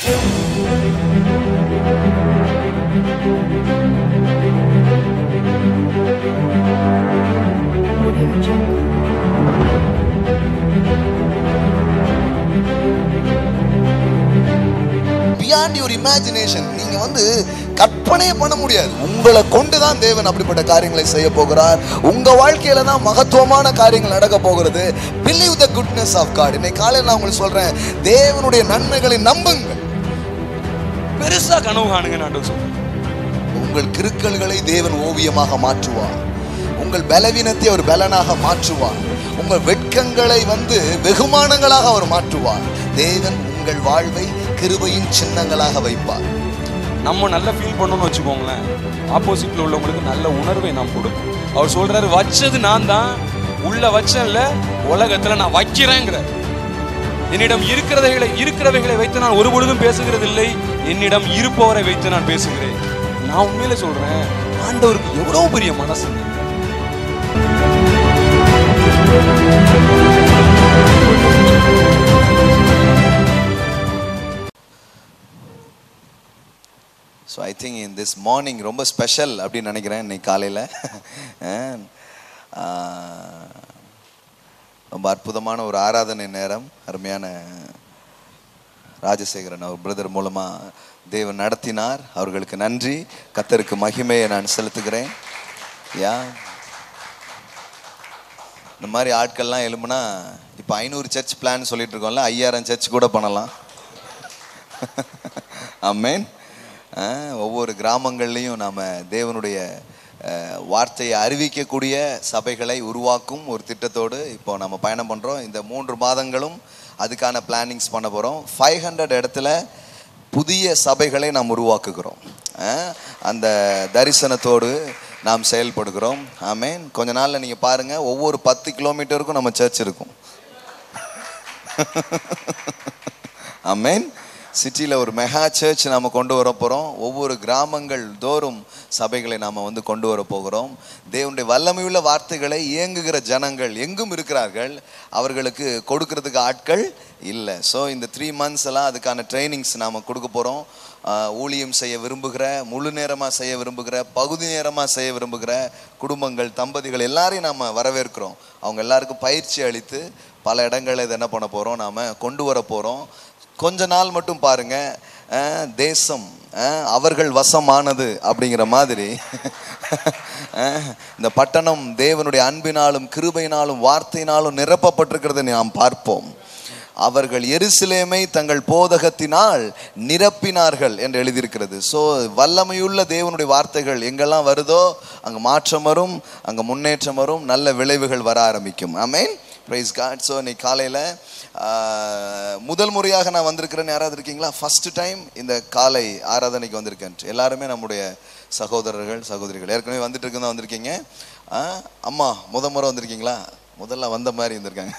Audio Jungle. Beyond your imagination நீங்க வந்து கற்பனையே பண்ண முடியாது உங்களை கொண்டு தான் தேவன் அப்படிப்பட்ட காரியங்களை செய்ய போகிறார் உங்க வாழ்க்கையில தான் மகத்துவமான காரியங்கள் நடக்க போகிறது believe the goodness of God இன்னைக்கு காலையில் நான் உங்களுக்கு சொல்றேன் தேவனுடைய நன்மைகளை நம்புங்கள் பெருசா கனவு காணுங்க நான் சொல்றேன் உங்கள் கிருக்கல்களை தேவன் ஓவியமாக மாற்றுவார் உங்கள் பலவீனத்தை அவர் பலனாக மாற்றுவார் உங்கள் வெட்கங்களை வந்து வெகுமானங்களாக அவர் மாற்றுவார் தேவன் உங்கள் வாழ்வை கிருபையின் சின்னங்களாக வைப்பார் நம்ம நல்லா ஃபீல் பண்ணணும்னு வச்சுக்கோங்களேன் ஆப்போசிட்ல உள்ளவங்களுக்கு நல்ல உணர்வை நாம் கொடுக்கும் அவர் சொல்றாரு வச்சது நான் தான் உள்ள வச்சேன்ல உலகத்துல நான் வைக்கிறேங்கிற என்னிடம் இருக்கிறதைகளை இருக்கிறவைகளை வைத்து நான் ஒரு பொழுதும் பேசுகிறது இல்லை என்னிடம் இருப்பவரை வைத்து நான் பேசுகிறேன் நான் உண்மையில சொல்றேன் ஆண்டவருக்கு எவ்வளவு பெரிய மனசு so I think in this morning ரொம்ப ஸ்பெஷல் அப்படின்னு நினைக்கிறேன் இன்னைக்கு காலையில் ரொம்ப அற்புதமான ஒரு ஆராதனை நேரம் அருமையான ராஜசேகரன் அவர் பிரதர் மூலமாக தேவன் நடத்தினார் அவர்களுக்கு நன்றி கத்தருக்கு மகிமையை நான் செலுத்துகிறேன் யா இந்த மாதிரி ஆட்கள்லாம் எழும்புனா இப்போ ஐநூறு சர்ச் பிளான் சொல்லிட்டு இருக்கோம்ல ஐயாயிரம் சர்ச் கூட பண்ணலாம் ஆமென் ஆ, ஒவ்வொரு கிராமங்கள்லையும் நாம் தேவனுடைய அஹ், வார்த்தையை அறிவிக்கக்கூடிய சபைகளை உருவாக்கும் ஒரு திட்டத்தோடு இப்போ நம்ம பயணம் பண்ணுறோம் இந்த மூன்று மாதங்களும் அதுக்கான பிளானிங்ஸ் பண்ண போகிறோம் ஃபைவ் ஹண்ட்ரட் இடத்துல புதிய சபைகளை நாம் உருவாக்குகிறோம் ஆ, அந்த தரிசனத்தோடு நாம் செயல்படுகிறோம் ஆமென் கொஞ்ச நாளில் நீங்கள் பாருங்கள் ஒவ்வொரு பத்து கிலோமீட்டருக்கும் நம்ம சர்ச் இருக்கும் ஆமென் சிட்டியில் ஒரு மெகா சர்ச் நாம் கொண்டு வர போகிறோம் ஒவ்வொரு கிராமங்கள் தோறும் சபைகளை நாம் வந்து கொண்டு வர போகிறோம் தேவனுடைய வல்லமையுள்ள வார்த்தைகளை இயங்குகிற ஜனங்கள் எங்கும் இருக்கிறார்கள் அவர்களுக்கு கொடுக்கறதுக்கு ஆட்கள் இல்லை ஸோ இந்த த்ரீ மந்த்ஸ் எல்லாம் அதுக்கான ட்ரைனிங்ஸ் நாம் கொடுக்க போகிறோம் ஊழியம் செய்ய விரும்புகிற முழு நேரமாக செய்ய விரும்புகிற பகுதி நேரமாக செய்ய விரும்புகிற குடும்பங்கள் தம்பதிகள் எல்லாரையும் நாம் வரவேற்கிறோம் அவங்க எல்லாருக்கும் பயிற்சி அளித்து பல இடங்களில் இதை என்ன பண்ண போகிறோம் நாம் கொண்டு வர போகிறோம் கொஞ்ச நாள் மட்டும் பாருங்க அஹ், தேசம் அஹ், அவர்கள் வசமானது அப்படிங்கிற மாதிரி அஹ், இந்த பட்டணம் தேவனுடைய அன்பினாலும் கிருபையினாலும் வார்த்தையினாலும் நிரப்பப்பட்டிருக்கிறதை நாம் பார்ப்போம் அவர்கள் எருசலேமை தங்கள் போதகத்தினால் நிரப்பினார்கள் என்று எழுதியிருக்கிறது ஸோ வல்லமையுள்ள தேவனுடைய வார்த்தைகள் எங்கெல்லாம் வருதோ அங்கே மாற்றம் வரும் அங்கே முன்னேற்றம் வரும் நல்ல விளைவுகள் வர ஆரம்பிக்கும் ஆமென் பிரைஸ் காட் ஸோ இன்னைக்கு காலையில் முதல் முறையாக நான் வந்திருக்கிறேன்னு யாராவது இருக்கீங்களா ஃபர்ஸ்ட் டைம் இந்த காலை ஆராதனைக்கு வந்திருக்கேன் எல்லாருமே நம்முடைய சகோதரர்கள் சகோதரிகள் ஏற்கனவே வந்துட்டு இருக்கு தான் வந்திருக்கீங்க ஆ, அம்மா முத முறை வந்திருக்கீங்களா முதல்ல வந்த மாதிரி இருந்திருக்காங்க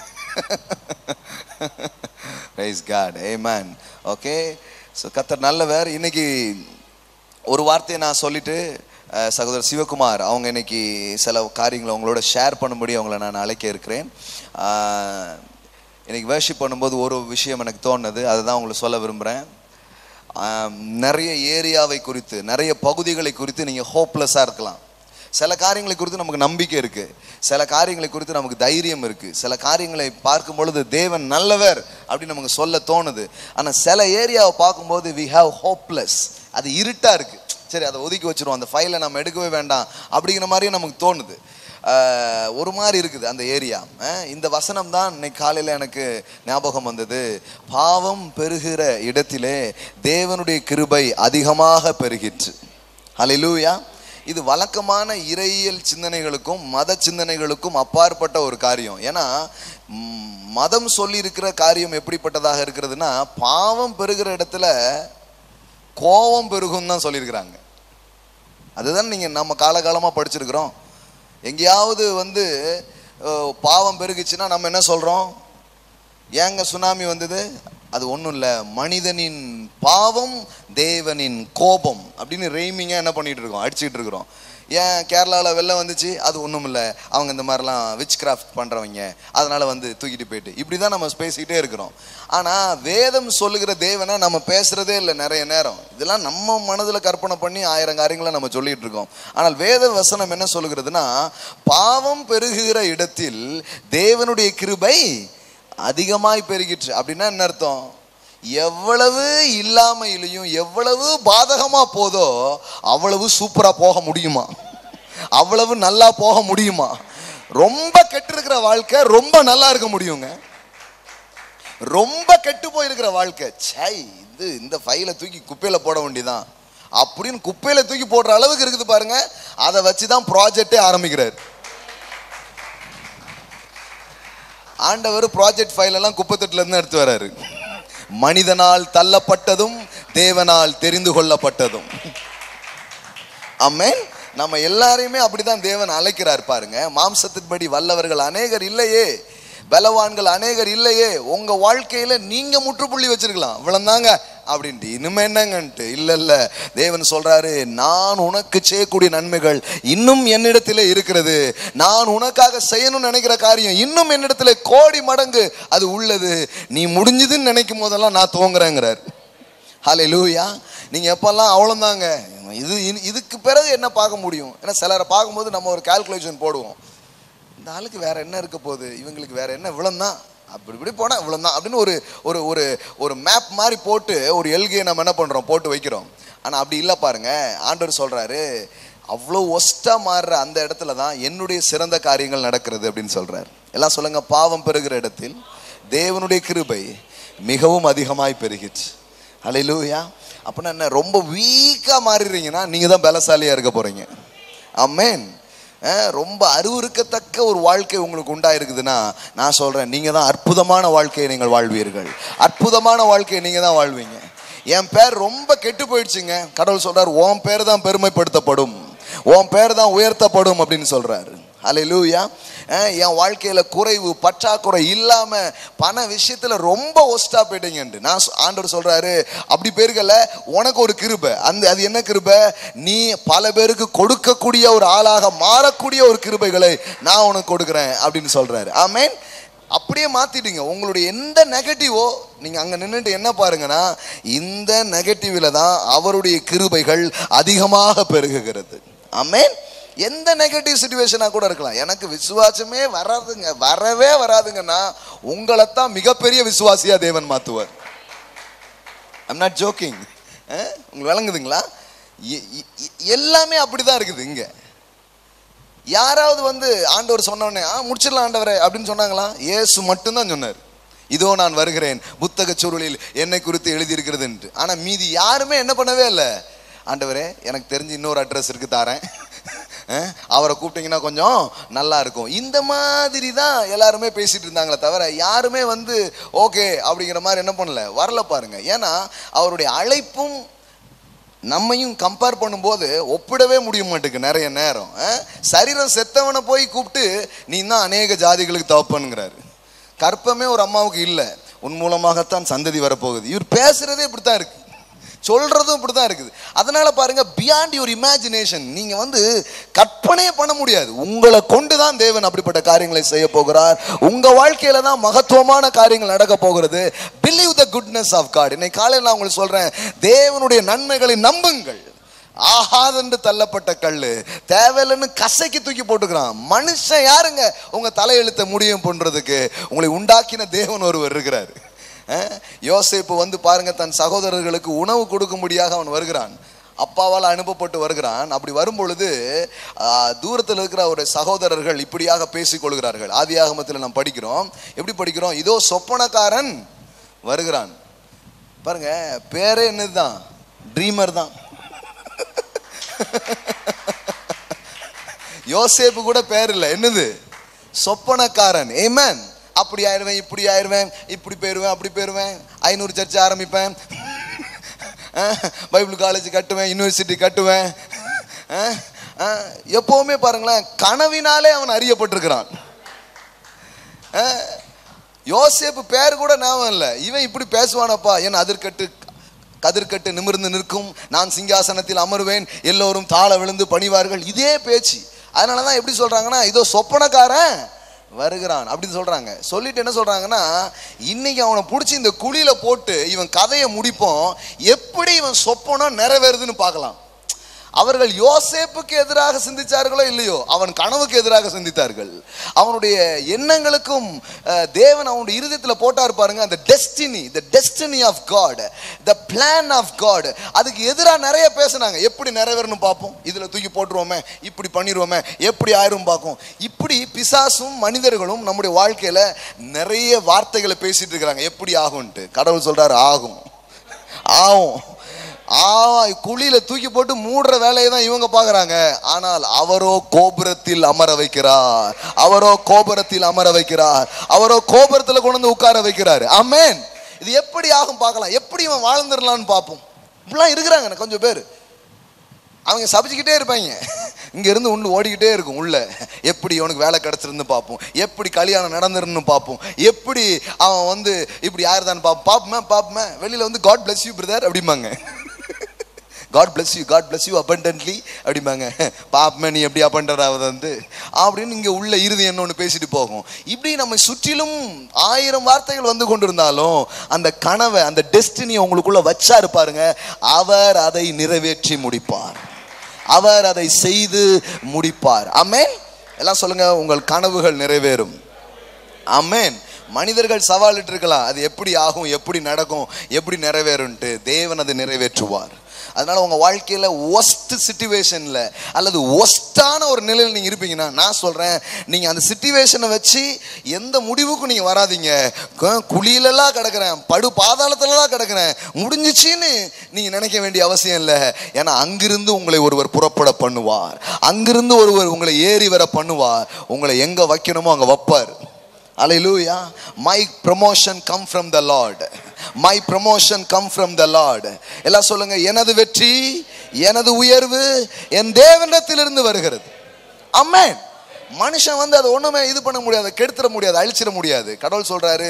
rise God a man okay so கத்தர் நல்லவர் இன்னைக்கு ஒரு வார்த்தையை நான் சொல்லிட்டு அஹ், சகோதரர் சிவகுமார் அவங்க இன்னைக்கு சில காரியங்களை அவங்களோட ஷேர் பண்ணும்படி அவங்கள நான் அழைக்க இருக்கிறேன் அஹ், இன்னைக்கு வேர்ஷிப் பண்ணும்போது ஒரு விஷயம் எனக்கு தோணுது அதை தான் உங்களுக்கு சொல்ல விரும்புகிறேன் நிறைய ஏரியாவை குறித்து நிறைய பகுதிகளை குறித்து நீங்கள் ஹோப்லெஸ்ஸாக இருக்கலாம் சில காரியங்களை குறித்து நமக்கு நம்பிக்கை இருக்கு சில காரியங்களை குறித்து நமக்கு தைரியம் இருக்கு சில காரியங்களை பார்க்கும் பொழுது தேவன் நல்லவர் அப்படின்னு நமக்கு சொல்ல தோணுது ஆனால் சில ஏரியாவை பார்க்கும்போது வி ஹாவ் ஹோப்லெஸ் அது இருட்டா இருக்கு சரி அதை ஒதுக்கி வச்சிருவோம் அந்த ஃபைலை நம்ம எடுக்கவே வேண்டாம் அப்படிங்கிற மாதிரியும் நமக்கு தோணுது ஆஹ், ஒரு மாதிரி இருக்குது அந்த ஏரியா இந்த வசனம் தான் இன்னைக்கு காலையில் எனக்கு ஞாபகம் வந்தது பாவம் பெருகிற இடத்திலே தேவனுடைய கிருபை அதிகமாக பெருகிற்று ஹalleluya இது வழக்கமான இறையியல் சிந்தனைகளுக்கும் மத சிந்தனைகளுக்கும் அப்பாற்பட்ட ஒரு காரியம் ஏன்னா ம், மதம் சொல்லி இருக்கிற காரியம் எப்படிப்பட்டதாக இருக்கிறதுனா பாவம் பெருகிற இடத்துல கோபம் பெருகும் தான் சொல்லியிருக்கிறாங்க அதுதான் நீங்க நம்ம காலகாலமா படிச்சிருக்கிறோம் எங்கேயாவது வந்து அஹ், பாவம் பெருகுச்சுன்னா நம்ம என்ன சொல்றோம் ஏங்க சுனாமி வந்தது அது ஒன்றும் இல்லை மனிதனின் பாவம் தேவனின் கோபம் அப்படின்னு ரெய்மிங்காக என்ன பண்ணிட்டு இருக்கோம் அடிச்சிட்டு இருக்கிறோம் ஏன் கேரளாவில் வெள்ளம் வந்துச்சு அது ஒன்றும் இல்லை அவங்க இந்த மாதிரிலாம் விச் கிராஃப்ட் பண்ணுறவங்க அதனால வந்து தூக்கிட்டு போயிட்டு இப்படி தான் நம்ம பேசிக்கிட்டே இருக்கிறோம் ஆனால் வேதம் சொல்லுகிற தேவனை நம்ம பேசுகிறதே இல்லை நிறைய நேரம் இதெல்லாம் நம்ம மனதில் கற்பனை பண்ணி ஆயிரம் காரியங்களை நம்ம சொல்லிட்டு இருக்கோம் ஆனால் வேத வசனம் என்ன சொல்லுகிறதுனா பாவம் பெருகுகிற இடத்தில் தேவனுடைய கிருபை அதிகமாய் பெருகிற்று அப்படின்னா என்ன அர்த்தம் எவ்வளவு இல்லாமையிலையும் எவ்வளவு பாதகமா போதோ அவ்வளவு சூப்பரா போக முடியுமா அவ்வளவு நல்லா போக முடியுமா ரொம்ப கெட்டு இருக்கிற வாழ்க்கை ரொம்ப நல்லா இருக்க முடியுங்க ரொம்ப கெட்டு போயிருக்கிற வாழ்க்கை சை இது இந்த ஃபைலை தூக்கி குப்பையில போட வேண்டியதான் அப்படின்னு குப்பையில தூக்கி போடுற அளவுக்கு இருக்குது பாருங்க அதை வச்சு தான் ப்ராஜெக்டே ஆரம்பிக்கிறார் ஆண்டவர் ப்ராஜெக்ட் ஃபைல் எல்லாம் குப்பத்தட்டுல இருந்து எடுத்து வராரு மனிதனால் தள்ளப்பட்டதும் தேவனால் தெரிந்து கொள்ளப்பட்டதும் ஆமென் நம்ம எல்லாரையுமே அப்படிதான் தேவன் அழைக்கிறார் பாருங்க மாம்சத்தின்படி வல்லவர்கள் அநேகர் இல்லையே பலவான்கள் அநேகர் இல்லையே உங்க வாழ்க்கையில நீங்க முற்றுப்புள்ளி வச்சிருக்கலாம் இவ்வளவுதாங்க அப்படின்ட்டு இனிமே என்னங்கன்ட்டு இல்ல இல்ல தேவன் சொல்றாரு நான் உனக்கு செய்யக்கூடிய நன்மைகள் இன்னும் என்னிடத்திலே இருக்கிறது நான் உனக்காக செய்யணும்னு நினைக்கிற காரியம் இன்னும் என்னிடத்துல கோடி மடங்கு அது உள்ளது நீ முடிஞ்சதுன்னு நினைக்கும் போதெல்லாம் நான் துவங்குறேங்கிறார் ஹலே லூயா நீங்கள் எப்போல்லாம் அவ்வளோதாங்க இது இது- இதுக்கு பிறகு என்ன பார்க்க முடியும் ஏன்னா சிலரை பார்க்கும்போது நம்ம ஒரு கால்குலேஷன் போடுவோம் இந்த ஆளுக்கு வேற என்ன இருக்க போகுது இவங்களுக்கு வேற என்ன இவ்வளோதான் அப்படி இப்படி போனால் இவ்வளோதான் அப்படின்னு ஒரு ஒரு ஒரு ஒரு மேப் மாதிரி போட்டு ஒரு எல்கையை நம்ம என்ன பண்ணுறோம் போட்டு வைக்கிறோம் ஆனால் அப்படி இல்லை பாருங்க ஆண்டவர் சொல்கிறாரு அவ்வளோ ஒஸ்ட்டாக மாறுற அந்த இடத்துல தான் என்னுடைய சிறந்த காரியங்கள் நடக்கிறது அப்படின்னு சொல்கிறார் எல்லாம் சொல்லுங்க பாவம் பெறுகிற இடத்தில் தேவனுடைய கிருபை மிகவும் அதிகமாய் பெருகிச்சு ஹalleluya அப்படின்னா என்ன ரொம்ப வீக்காக மாறிடுறீங்கன்னா நீங்கள் தான் பலசாலியாக இருக்க போகிறீங்க அம்மேன் ரொம்ப அருவருக்கத்தக்க ஒரு வாழ்க்கை உங்களுக்கு உண்டாயிருக்குதுன்னா நான் சொல்கிறேன் நீங்கள் தான் அற்புதமான வாழ்க்கையை நீங்கள் வாழ்வீர்கள் அற்புதமான வாழ்க்கையை நீங்கள் தான் வாழ்வீங்க என் பேர் ரொம்ப கெட்டு போயிடுச்சுங்க கடவுள் சொல்றார் உன் பேர் தான் பெருமைப்படுத்தப்படும் உன் பேர் தான் உயர்த்தப்படும் அப்படின்னு சொல்றாரு ஹalleluya அஹ் என் வாழ்க்கையில குறைவு பற்றாக்குறை இல்லாம பண விஷயத்துல ரொம்ப ஒஸ்டா போயிட்டீங்கன்ட்டு நான் சொ- ஆண்டவர் சொல்றாரு அப்படி பேருக்கல உனக்கு ஒரு கிருபை அந்த அது என்ன கிருபை நீ பல பேருக்கு கொடுக்கக்கூடிய ஒரு ஆளாக மாறக்கூடிய ஒரு கிருபைகளை நான் உனக்கு கொடுக்குறேன் அப்படின்னு சொல்றாரு ஆமென் அப்படியே மாத்திட்டீங்க உங்களுடைய எந்த நெகட்டிவோ நீங்க அங்க நின்றுட்டு என்ன பாருங்கன்னா இந்த நெகட்டிவ்ல தான் அவருடைய கிருபைகள் அதிகமாக பெருகுகிறது ஆமென் எந்த நெகட்டிவ் சுச்சுவேஷனாக கூட இருக்கலாம் எனக்கு விசுவாசமே வராதுங்க வரவே வராதுங்கன்னா உங்களைத்தான் மிகப்பெரிய விசுவாசியா தேவன் மாத்துவார் ஐம் நாட் ஜோக்கிங் உங்களுக்கு விளங்குதுங்களா எ- எ- எ- எல்லாமே அப்படிதான் இருக்குது இங்க யாராவது வந்து ஆண்டவர் சொன்னோடனே ஆ முடிச்சிடலாம் ஆண்டவரே அப்படின்னு சொன்னாங்களா இயேசு மட்டும்தான் சொன்னார் இதோ நான் வருகிறேன் புத்தக சுருளில் என்னை குறித்து எழுதியிருக்கிறதுன்ட்டு ஆனா மீதி யாருமே என்ன பண்ணவே இல்லை ஆண்டவரே எனக்கு தெரிஞ்சு இன்னொரு அட்ரஸ் இருக்கு தாரேன் அஹ், அவரை கூப்பிட்டீங்கன்னா கொஞ்சம் நல்லா இருக்கும் இந்த மாதிரி தான் எல்லாருமே பேசிட்டு இருந்தாங்களே தவிர யாருமே வந்து ஓகே அப்படிங்கிற மாதிரி என்ன பண்ணல வரல பாருங்க ஏன்னா அவருடைய அழைப்பும் நம்மையும் கம்பேர் பண்ணும்போது ஒப்பிடவே முடிய மாட்டேங்குது நிறைய நேரம் அஹ்? சரீரம் செத்தவனை போய் கூப்பிட்டு நீ தான் அநேக ஜாதிகளுக்கு தவப்பனுங்கிறாரு கற்பமே ஒரு அம்மாவுக்கு இல்லை உன் மூலமாகத்தான் சந்ததி வரப்போகுது இவர் பேசுறதே இப்படித்தான் இருக்கு சொல்றதும் இப்படித்தான் இருக்குது அதனால பாருங்க பியாண்ட் யுவர் இமேஜினேஷன் நீங்க வந்து கற்பனையே பண்ண முடியாது உங்களை கொண்டு தான் தேவன் அப்படிப்பட்ட காரியங்களை செய்ய போகிறார் உங்க வாழ்க்கையில தான் மகத்துவமான காரியங்கள் நடக்க போகிறது believe the goodness of God இன்னைக்கு காலையில் நான் உங்களுக்கு சொல்றேன் தேவனுடைய நன்மைகளை நம்புங்கள் ஆகாதென்று தள்ளப்பட்ட கல்லு தேவையில்லைன்னு கசைக்கு தூக்கி போட்டுக்கிறான் மனுஷன் யாருங்க உங்க தலையெழுத்த முடியும் பண்றதுக்கு உங்களை உண்டாக்கின தேவன் ஒருவர் இருக்கிறார் அஹ், யோசேப்பு வந்து பாருங்க தன் சகோதரர்களுக்கு உணவு கொடுக்கும்படியாக அவன் வருகிறான் அப்பாவால் அனுப்பப்பட்டு வருகிறான் அப்படி வரும்பொழுது ஆஹ், தூரத்தில் இருக்கிற ஒரு சகோதரர்கள் இப்படியாக பேசிக் கொள்கிறார்கள் ஆதியாகமத்தில் நாம் படிக்கிறோம் எப்படி படிக்கிறோம் இதோ சொப்பனக்காரன் வருகிறான் பாருங்க பேரே என்னதுதான் ட்ரீமர் தான் யோசேப்பு கூட பேர் இல்லை என்னது சொப்பனக்காரன் ஏமேன் அப்படி ஆயிடுவேன் இப்படி ஆயிடுவேன் இப்படி போயிடுவேன் அப்படி போயிடுவேன் ஐநூறு சர்ச்சை ஆரம்பிப்பேன் அஹ், பைபிள் காலேஜ் கட்டுவேன் யூனிவர்சிட்டி கட்டுவேன் அஹ், அஹ், எப்பவுமே பாருங்களேன் கனவினாலே அவன் அறியப்பட்டிருக்கிறான் அஹ், யோசேப்பு பேர் கூட ஞாபகம் இல்லை இவன் இப்படி பேசுவானப்பா என் அதிர்கட்டு கதிர்கட்டு நிமிர்ந்து நிற்கும் நான் சிங்காசனத்தில் அமருவேன் எல்லோரும் தாழ விழுந்து பணிவார்கள் இதே பேச்சு அதனால தான் எப்படி சொல்றாங்கன்னா இதோ சொப்பனக்காரன் வருகிறான் அப்படின்னு சொல்றாங்க சொல்லிட்டு என்ன சொல்றாங்கன்னா இன்னைக்கு அவனை பிடிச்சி இந்த குழியில போட்டு இவன் கதையை முடிப்போம் எப்படி இவன் சொப்பனம் நிறைவேறுதுன்னு பார்க்கலாம் அவர்கள் யோசேப்புக்கு எதிராக சிந்திச்சார்களோ இல்லையோ அவன் கனவுக்கு எதிராக சிந்தித்தார்கள் அவனுடைய எண்ணங்களுக்கும் அஹ், தேவன் அவனுடைய இருதயத்தில் போட்டார் பாருங்க அந்த destiny the destiny of God the plan of God அதுக்கு எதிராக நிறைய பேசுனாங்க எப்படி நிறைவேறணும் பார்ப்போம் இதில் தூக்கி போட்டுருவோமே இப்படி பண்ணிடுவோமே எப்படி ஆயிரும் பார்ப்போம் இப்படி பிசாசும் மனிதர்களும் நம்முடைய வாழ்க்கையில நிறைய வார்த்தைகளை பேசிட்டு இருக்கிறாங்க எப்படி ஆகும்ன்ட்டு கடவுள் சொல்றாரு ஆகும் ஆகும் ஆ குழியில தூக்கி போட்டு மூடுற வேலையை தான் இவங்க பாக்குறாங்க ஆனால் அவரோ கோபுரத்தில் அமர வைக்கிறார் அவரோ கோபுரத்தில் அமர வைக்கிறார் அவரோ கோபுரத்துல கொண்டு வந்து உட்கார வைக்கிறார் ஆமென் இது எப்படி ஆகும் பார்க்கலாம் எப்படி இவன் வாழ்ந்துடலாம்னு பார்ப்போம் இப்படிலாம் இருக்கிறாங்க கொஞ்சம் பேர் அவங்க சபிச்சுக்கிட்டே இருப்பாங்க இங்க இருந்து உண்டு ஓடிக்கிட்டே இருக்கும் உள்ள எப்படி இவனுக்கு வேலை கிடைச்சிருந்து பார்ப்போம் எப்படி கல்யாணம் நடந்துருன்னு பார்ப்போம் எப்படி அவன் வந்து இப்படி யாருதான் பார்ப்போம் பார்ப்போமே பார்ப்போமே வெளியில வந்து காட் bless யூ பிரதர் அப்படிம்பாங்க God bless you God bless you abundantly அப்படிம்பாங்க பாப்பமே நீ எப்படி abundant ஆகுது வந்து அப்படின்னு இங்க உள்ள இறுதி என்ன பேசிட்டு போகும் இப்படி நம்ம சுற்றிலும் ஆயிரம் வார்த்தைகள் வந்து கொண்டிருந்தாலும் அந்த கனவை அந்த டெஸ்டினி உங்களுக்குள்ள வச்சாரு பாருங்க அவர் அதை நிறைவேற்றி முடிப்பார் அவர் அதை செய்து முடிப்பார் ஆமென் எல்லாம் சொல்லுங்க உங்கள் கனவுகள் நிறைவேறும் ஆமென் மனிதர்கள் சவாலிட்டு இருக்கலாம் அது எப்படி ஆகும் எப்படி நடக்கும் எப்படி நிறைவேறும்ட்டு தேவன் அதை நிறைவேற்றுவார் அதனால உங்க வாழ்க்கையில ஒஸ்ட் சுச்சுவேஷன்ல அல்லது ஒஸ்டான ஒரு நிலையில் நீங்க இருப்பீங்கன்னா நான் சொல்றேன் நீங்க அந்த சுச்சுவேஷனை வச்சு எந்த முடிவுக்கும் நீங்க வராதீங்க கு- குழியிலலாம் கிடக்குறேன் படு பாதாளத்துலலாம் கிடக்குறேன் முடிஞ்சிச்சின்னு நீங்க நினைக்க வேண்டிய அவசியம் இல்லை ஏன்னா அங்கிருந்து உங்களை ஒருவர் புறப்பட பண்ணுவார் அங்கிருந்து ஒருவர் உங்களை ஏறி வர பண்ணுவார் உங்களை எங்க வைக்கணுமோ அங்க வைப்பார் Hallelujah. My promotion come from the Lord. My promotion come from the Lord. எல்லாம் சொல்லுங்க எனது வெற்றி எனது உயர்வு என் தேவனிடத்திலிருந்து வருகிறது அம்மேன் மனுஷன் வந்து அதை ஒண்ணுமே இது பண்ண முடியாது கெடுத்துட முடியாது அழிச்சிட முடியாது கடவுள் சொல்றாரு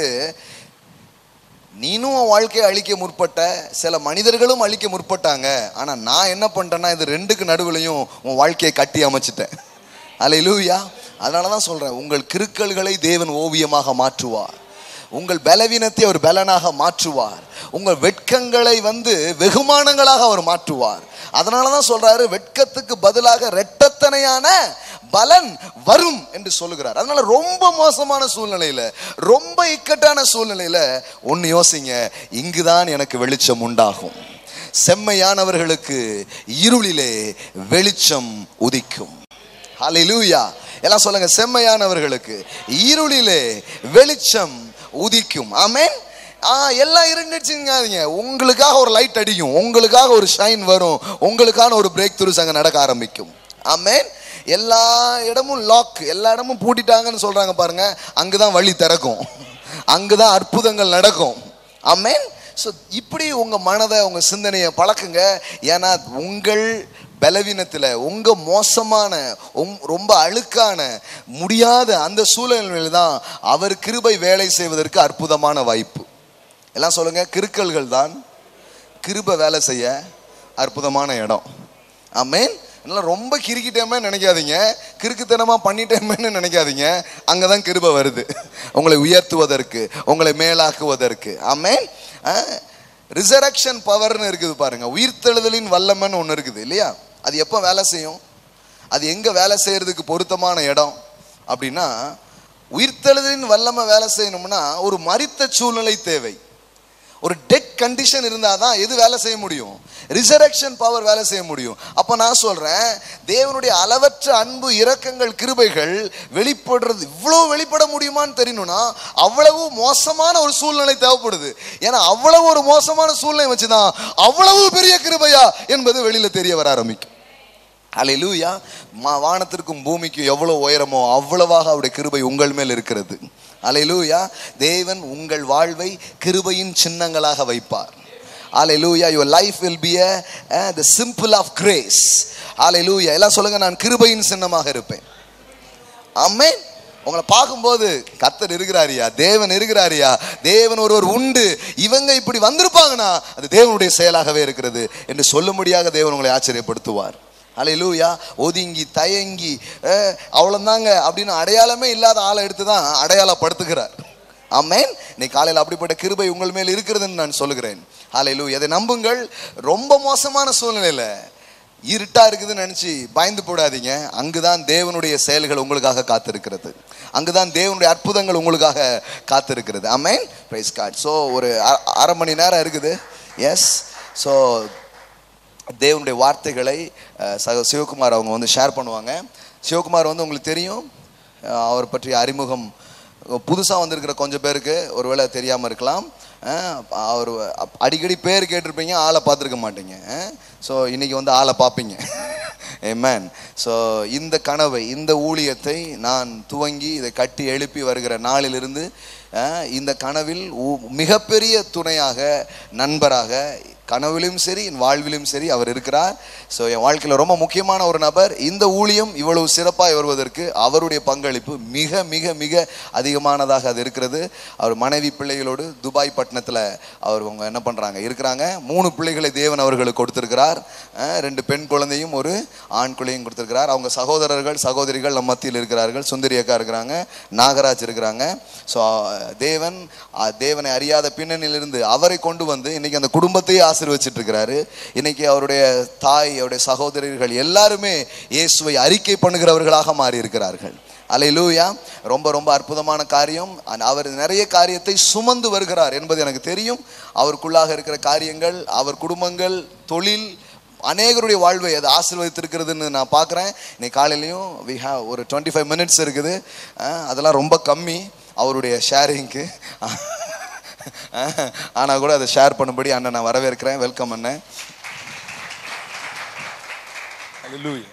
நீனும் உன் வாழ்க்கையை அழிக்க முற்பட்ட சில மனிதர்களும் அழிக்க முற்பட்டாங்க ஆனா நான் என்ன பண்ணிட்டேன்னா இது ரெண்டுக்கு நடுவுலையும் உன் வாழ்க்கையை கட்டி அமைச்சிட்டேன் அல்லேலூயா அதனால தான் சொல்றேன் உங்கள் கிறுக்கல்களை தேவன் ஓவியமாக மாற்றுவார் உங்கள் பலவீனத்தை அவர் பலனாக மாற்றுவார் உங்கள் வெட்கங்களை வந்து வெகுமானங்களாக அவர் மாற்றுவார் அதனால தான் சொல்றாரு வெட்கத்துக்கு பதிலாக ரெட்டத்தனையான பலன் வரும் என்று சொல்லுகிறார் அதனால ரொம்ப மோசமான சூழ்நிலையில ரொம்ப இக்கட்டான சூழ்நிலையில ஒன்னு யோசிங்க இங்குதான் எனக்கு வெளிச்சம் உண்டாகும் செம்மையானவர்களுக்கு இருளிலே வெளிச்சம் உதிக்கும் ஹalleluya எல்லாம் சொல்லுங்க செம்மையானவர்களுக்கு இருளிலே வெளிச்சம் உதிக்கும் ஆமென் ஆ எல்லாம் இருந்துச்சுங்காதீங்க உங்களுக்காக ஒரு லைட் அடிக்கும் உங்களுக்காக ஒரு ஷைன் வரும் உங்களுக்கான ஒரு பிரேக் த்ரூஸ் அங்க நடக்க ஆரம்பிக்கும் ஆமென் எல்லா இடமும் லாக் எல்லா இடமும் பூட்டிட்டாங்கன்னு சொல்றாங்க பாருங்க அங்கதான் வழி திறக்கும் அங்கதான் அற்புதங்கள் நடக்கும் ஆமென் ஸோ இப்படி உங்க மனதை உங்க சிந்தனையை பழக்குங்க ஏன்னா உங்கள் பலவீனத்தில் உங்க மோசமான உம்- ரொம்ப அழுக்கான முடியாத அந்த சூழ்நிலையில தான் அவர் கிருபை வேலை செய்வதற்கு அற்புதமான வாய்ப்பு எல்லாம் சொல்லுங்க கிறுக்கல்கள் தான் கிருபை வேலை செய்ய அற்புதமான இடம் ஆமென் அதனால ரொம்ப கிறுக்கிட்டேமே நினைக்காதீங்க கிறுக்குத்தனமா பண்ணிட்டேமேன்னு நினைக்காதீங்க அங்கதான் கிருபை வருது உங்களை உயர்த்துவதற்கு உங்களை மேலாக்குவதற்கு ஆமென் ரிசரக்ஷன் பவர்னு இருக்குது பாருங்க உயிர்த்தெழுதலின் வல்லமைன்னு ஒன்று இருக்குது இல்லையா அது எப்போ வேலை செய்யும் அது எங்க வேலை செய்யறதுக்கு பொருத்தமான இடம் அப்படின்னா உயிர்த்தெழுதலின் வல்லமை வேலை செய்யணும்னா ஒரு மரித்த சூழ்நிலை தேவை ஒரு டெட் கண்டிஷன் இருந்தால் தான் எது வேலை செய்ய முடியும் ரிசரக்ஷன் பவர் வேலை செய்ய முடியும் அப்போ நான் சொல்றேன் தேவனுடைய அளவற்ற அன்பு இரக்கங்கள் கிருபைகள் வெளிப்படுறது இவ்வளோ வெளிப்பட முடியுமான்னு தெரியணும்னா அவ்வளவு மோசமான ஒரு சூழ்நிலை தேவைப்படுது ஏன்னா அவ்வளவு ஒரு மோசமான சூழ்நிலை வச்சுதான் அவ்வளவு பெரிய கிருபையா என்பது வெளியில தெரிய வர ஆரம்பிக்கும் அலையிலூயா மா வானத்திற்கும் பூமிக்கும் எவ்வளவு உயரமோ அவ்வளவாக அவருடைய கிருபை உங்கள் மேல் இருக்கிறது அலையிலூயா தேவன் உங்கள் வாழ்வை கிருபையின் சின்னங்களாக வைப்பார் அலையிலூயா your life will be a the symbol of grace அலையிலூயா எல்லாம் சொல்லுங்க நான் கிருபையின் சின்னமாக இருப்பேன் ஆமென் உங்களை பார்க்கும்போது கத்தர் இருக்கிறாரியா தேவன் இருக்கிறாரியா தேவன் ஒருவர் உண்டு இவங்க இப்படி வந்திருப்பாங்கன்னா அது தேவனுடைய செயலாகவே இருக்கிறது என்று சொல்லும்படியாக தேவன் உங்களை ஆச்சரியப்படுத்துவார் அலையிலூயா ஒதுங்கி தயங்கி அஹ், அவ்வளவுதாங்க அப்படின்னு அடையாளமே இல்லாத ஆளை எடுத்து தான் அடையாளப்படுத்துகிறார் ஆமென் நீ காலையில் அப்படிப்பட்ட கிருபை உங்கள் மேல் இருக்கிறதுன்னு நான் சொல்லுகிறேன் ஹalleluya எதை நம்புங்கள் ரொம்ப மோசமான சூழ்நிலையில இருட்டா இருக்குதுன்னு நினைச்சு பயந்து போடாதீங்க அங்குதான் தேவனுடைய செயல்கள் உங்களுக்காக காத்திருக்கிறது அங்குதான் தேவனுடைய அற்புதங்கள் உங்களுக்காக காத்திருக்கிறது ஆமென் பிரைஸ் கார்ட் ஸோ ஒரு அ- அரை மணி நேரம் இருக்குது எஸ் ஸோ தேவனுடைய வார்த்தைகளை அஹ், சக சிவகுமார் அவங்க வந்து ஷேர் பண்ணுவாங்க சிவகுமார் வந்து உங்களுக்கு தெரியும் அஹ், அவர் பற்றிய அறிமுகம் புதுசாக வந்திருக்கிற கொஞ்சம் பேருக்கு ஒருவேளை தெரியாமல் இருக்கலாம் அஹ், அவர் அப்- அடிக்கடி பேர் கேட்டிருப்பீங்க ஆளை பார்த்துருக்க மாட்டீங்க ஸோ இன்னைக்கு வந்து ஆளை பார்ப்பீங்க ஏமேன் ஸோ இந்த கனவை இந்த ஊழியத்தை நான் துவங்கி இதை கட்டி எழுப்பி வருகிற நாளிலிருந்து அஹ், இந்த கனவில் ஊ- மிகப்பெரிய துணையாக நண்பராக கனவிலும் சரி என் வாழ்விலும் சரி அவர் இருக்கிறார் ஸோ என் வாழ்க்கையில் ரொம்ப முக்கியமான ஒரு நபர் இந்த ஊழியம் இவ்வளவு சிறப்பாக வருவதற்கு அவருடைய பங்களிப்பு மிக மிக மிக அதிகமானதாக அது இருக்கிறது அவர் மனைவி பிள்ளைகளோடு துபாய் பட்டணத்தில் அவர் அவங்க என்ன பண்ணுறாங்க இருக்கிறாங்க மூணு பிள்ளைகளை தேவன் அவர்களுக்கு கொடுத்திருக்கிறார் அஹ், ரெண்டு பெண் குழந்தையும் ஒரு ஆண் குழந்தையும் கொடுத்திருக்கிறார் அவங்க சகோதரர்கள் சகோதரிகள் நம்ம மத்தியில் இருக்கிறார்கள் சுந்தரி அக்கா இருக்கிறாங்க நாகராஜ் இருக்கிறாங்க ஸோ தேவன் அஹ், தேவனை அறியாத பின்னணியிலிருந்து அவரை கொண்டு வந்து இன்னைக்கு அந்த குடும்பத்தையே ஆசீர்வச்சிட்டு இருக்கிறாரு இன்னைக்கு அவருடைய தாய் அவருடைய சகோதரர்கள் எல்லாருமே இயேசுவை அறிக்கை பண்ணுகிறவர்களாக மாறி இருக்கிறார்கள் அலையிலூயா ரொம்ப ரொம்ப அற்புதமான காரியம் and அவர் நிறைய காரியத்தை சுமந்து வருகிறார் என்பது எனக்கு தெரியும் அவருக்குள்ளாக இருக்கிற காரியங்கள் அவர் குடும்பங்கள் தொழில் அநேகருடைய வாழ்வை அது ஆசீர்வதித்திருக்கிறதுன்னு நான் பார்க்குறேன் இன்னைக்கு காலையிலையும் வி ஹாவ் ஒரு டுவெண்ட்டி ஃபைவ் மினிட்ஸ் இருக்குது அஹ் அதெல்லாம் ரொம்ப கம்மி அவருடைய ஷேரிங்க்கு ஆனால் கூட அதை ஷேர் பண்ணும்படி அண்ணன் நான் வரவேற்கிறேன் வெல்கம் அண்ணன் Hallelujah.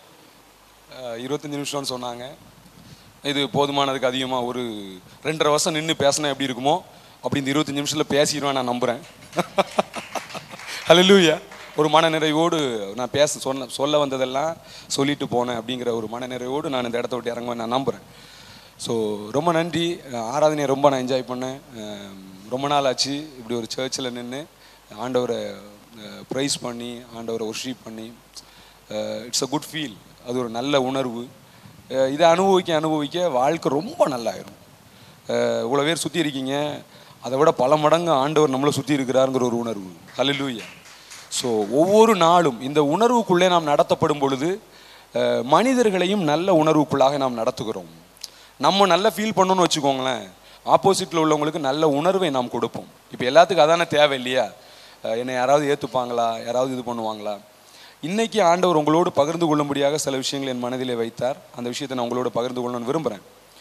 அஹ் இருபத்தஞ்சு நிமிஷம்னு சொன்னாங்க இது போதுமானதுக்கு அதிகமாக ஒரு ரெண்டரை வருஷம் நின்று பேசினா எப்படி இருக்குமோ அப்படி இந்த இருபத்தஞ்சு நிமிஷத்தில் பேசிடுவேன் நான் நம்புகிறேன் ஹalleluya ஒரு மனநிறைவோடு நான் பேச சொன்ன சொல்ல வந்ததெல்லாம் சொல்லிட்டு போனேன் அப்படிங்கிற ஒரு மனநிறைவோடு நான் இந்த இடத்த விட்டு இறங்குவேன் நான் நம்புகிறேன் ஸோ ரொம்ப நன்றி அஹ் ஆராதனையை ரொம்ப நான் என்ஜாய் பண்ணேன் அஹ் ரொம்ப நாள் ஆச்சு இப்படி ஒரு சர்ச்சில் நின்று ஆண்டவரை ப்ரைஸ் பண்ணி ஆண்டவரை ஒர்ஷிப் பண்ணி இட்ஸ் அ குட் ஃபீல் அது ஒரு நல்ல உணர்வு அஹ் இதை அனுபவிக்க அனுபவிக்க வாழ்க்கை ரொம்ப நல்லாயிரும் அஹ் இவ்வளோ பேர் சுற்றி இருக்கீங்க அதை விட பல மடங்கு ஆண்டவர் நம்மளை சுற்றி இருக்கிறாருங்கிற ஒரு உணர்வு ஹalleluya ஸோ ஒவ்வொரு நாளும் இந்த உணர்வுக்குள்ளே நாம் நடத்தப்படும் பொழுது அஹ் மனிதர்களையும் நல்ல உணர்வுக்குள்ளாக நாம் நடத்துகிறோம் நம்ம நல்லா ஃபீல் பண்ணணும்னு வச்சுக்கோங்களேன் ஆப்போசிட்டில் உள்ளவங்களுக்கு நல்ல உணர்வை நாம் கொடுப்போம் இப்போ எல்லாத்துக்கும் அதானே தேவை இல்லையா அஹ் என்னை யாராவது ஏற்றுப்பாங்களா யாராவது இது பண்ணுவாங்களா இன்னைக்கு ஆண்டவர் உங்களோடு பகிர்ந்து கொள்ளும்படியாக சில விஷயங்களை என் மனதிலே வைத்தார் அந்த விஷயத்தை நான் உங்களோட பகிர்ந்து கொள்ளணும்னு விரும்புகிறேன்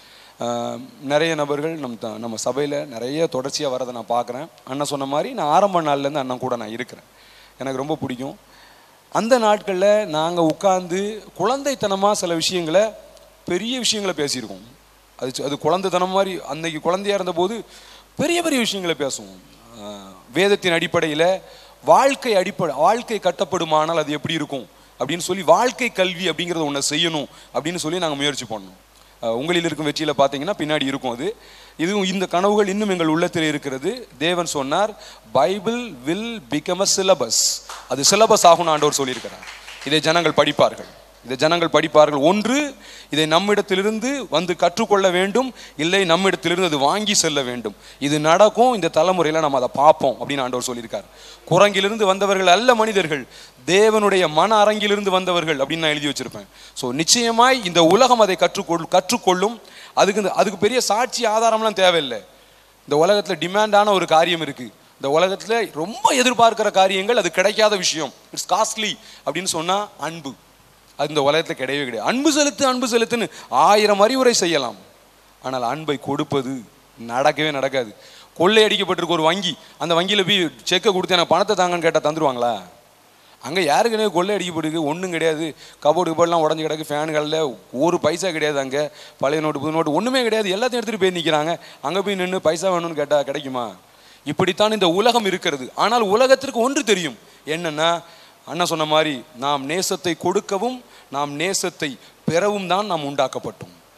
ஆஹ் நிறைய நபர்கள் நம் த- நம்ம சபையில் நிறைய தொடர்ச்சியாக வரதை நான் பார்க்குறேன் அண்ணன் சொன்ன மாதிரி நான் ஆரம்ப நாள்லேருந்து அண்ணன் கூட நான் இருக்கிறேன் எனக்கு ரொம்ப பிடிக்கும் அந்த நாட்களில் நாங்கள் உட்கார்ந்து குழந்தைத்தனமாக சில விஷயங்களை பெரிய விஷயங்களை பேசியிருக்கோம் அது சு- அது குழந்தைத்தனம் மாதிரி அன்னைக்கு குழந்தையா இருந்தபோது பெரிய பெரிய விஷயங்களை பேசுவோம் ஆஹ் வேதத்தின் அடிப்படையில் வாழ்க்கை அடிப்படை வாழ்க்கை கட்டப்படுமானால் அது எப்படி இருக்கும் அப்படின்னு சொல்லி வாழ்க்கை கல்வி அப்படிங்கிறத ஒன்று செய்யணும் அப்படின்னு சொல்லி நாங்கள் முயற்சி பண்ணோம் அஹ் உங்களில் இருக்கும் வெற்றியில் பார்த்தீங்கன்னா பின்னாடி இருக்கும் அது இதுவும் இந்த கனவுகள் இன்னும் எங்கள் உள்ளத்தில் இருக்கிறது தேவன் சொன்னார் Bible will become a syllabus அது சிலபஸ் ஆகும்னு ஆண்டவர் சொல்லியிருக்கிறார் இதை ஜனங்கள் படிப்பார்கள் இதை ஜனங்கள் படிப்பார்கள் ஒன்று இதை நம்மிடத்திலிருந்து வந்து கற்றுக்கொள்ள வேண்டும் இல்லை நம்மிடத்திலிருந்து அது வாங்கி செல்ல வேண்டும் இது நடக்கும் இந்த தலைமுறையில் நம்ம அதை பார்ப்போம் அப்படின்னு ஆண்டவர் சொல்லியிருக்கார் குரங்கிலிருந்து வந்தவர்கள் அல்ல மனிதர்கள் தேவனுடைய மன அரங்கிலிருந்து வந்தவர்கள் அப்படின்னு நான் எழுதி வச்சிருப்பேன் ஸோ நிச்சயமாய் இந்த உலகம் அதை கற்றுக்கொள் கற்றுக்கொள்ளும் அதுக்கு இந்த- அதுக்கு பெரிய சாட்சி ஆதாரம்லாம் தேவையில்லை இந்த உலகத்தில் டிமாண்டான ஒரு காரியம் இருக்கு இந்த உலகத்தில் ரொம்ப எதிர்பார்க்கிற காரியங்கள் அது கிடைக்காத விஷயம் இட்ஸ் காஸ்ட்லி அப்படின்னு சொன்னா அன்பு அது இந்த உலகத்தில் கிடையவே கிடையாது அன்பு செலுத்து அன்பு செலுத்துன்னு ஆயிரம் அறிவுரை செய்யலாம் ஆனால் அன்பை கொடுப்பது நடக்கவே நடக்காது கொள்ளை அடிக்கப்பட்டிருக்க ஒரு வங்கி அந்த வங்கியில் போய் செக்கை கொடுத்து எனக்கு பணத்தை தாங்கன்னு கேட்டால் தந்துருவாங்களா அங்கே யாருக்குனே கொள்ளை அடிக்கப்பட்டிருக்கு ஒன்றும் கிடையாது கபோர்டு கபோர்ட்லாம் உடஞ்சி கிடக்கு ஃபேன்களில் ஒரு பைசா கிடையாது அங்கே பழைய நோட்டு புது நோட்டு ஒன்றுமே கிடையாது எல்லாத்தையும் எடுத்துகிட்டு போய் நிற்கிறாங்க அங்கே போய் நின்று பைசா வேணும்னு கேட்டால் கிடைக்குமா இப்படித்தான் இந்த உலகம் இருக்கிறது ஆனால் உலகத்திற்கு ஒன்று தெரியும் என்னன்னா அண்ணன் சொன்ன மாதிரி நாம் நேசத்தை கொடுக்கவும் நாம் நேசத்தை பெறவும் தான் நாம் உண்டாக்கப்பட்டோம்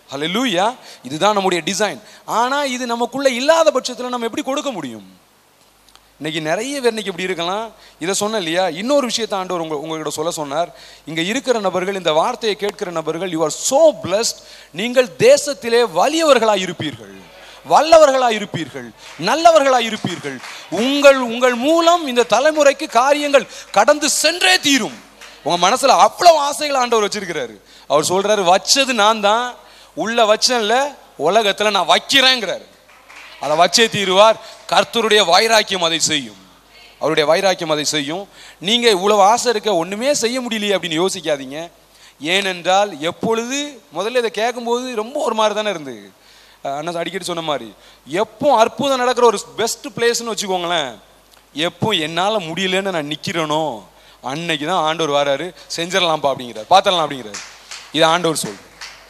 ஹalleluya இதுதான் நம்முடைய டிசைன் ஆனா இது நமக்குள்ள இல்லாத பட்சத்துல நம்ம எப்படி கொடுக்க முடியும் இன்னைக்கு நிறைய பேர் இன்னைக்கு இப்படி இருக்கலாம் இதை சொன்ன இல்லையா இன்னொரு விஷயத்தை ஆண்டவர் உங்க உங்ககிட்ட சொல்ல சொன்னார் இங்க இருக்கிற நபர்கள் இந்த வார்த்தையை கேட்கிற நபர்கள் யூ ஆர் சோ பிளஸ்ட் நீங்கள் தேசத்திலே வலியவர்களாய் இருப்பீர்கள் வல்லவர்களாய் இருப்பீர்கள் நல்லவர்களாய் இருப்பீர்கள் உங்கள் உங்கள் மூலம் இந்த தலைமுறைக்கு காரியங்கள் கடந்து சென்றே தீரும் உங்க மனசுல அவ்வளவு ஆசைகள் ஆண்டவர் வச்சிருக்கிறாரு அவர் சொல்றாரு வச்சது நான் தான் உள்ள வச்சேன்ல உலகத்துல நான் வைக்கிறேங்கிறாரு அதை வச்சே தீருவார் கர்த்தருடைய வைராக்கியம் அதை செய்யும் அவருடைய வைராக்கியம் அதை செய்யும் நீங்க இவ்வளவு ஆசை இருக்க ஒண்ணுமே செய்ய முடியலையே அப்படின்னு யோசிக்காதீங்க ஏனென்றால் எப்பொழுது முதல்ல இதை கேட்கும்போது ரொம்ப ஒரு மாதிரி தானே இருந்து அண்ணா அடிக்கடி சொன்ன மாதிரி எப்போ அற்புதம் நடக்கிற ஒரு பெஸ்ட் பிளேஸ்னு வச்சுக்கோங்களேன் எப்போ என்னால் முடியலன்னு நான் நிற்கிறேனோ அன்னைக்கு தான் ஆண்டவர் வராரு செஞ்சிடலாம்ப்பா அப்படிங்கிறார் பார்த்துடலாம் அப்படிங்கிறாரு இது ஆண்டவர் சொல்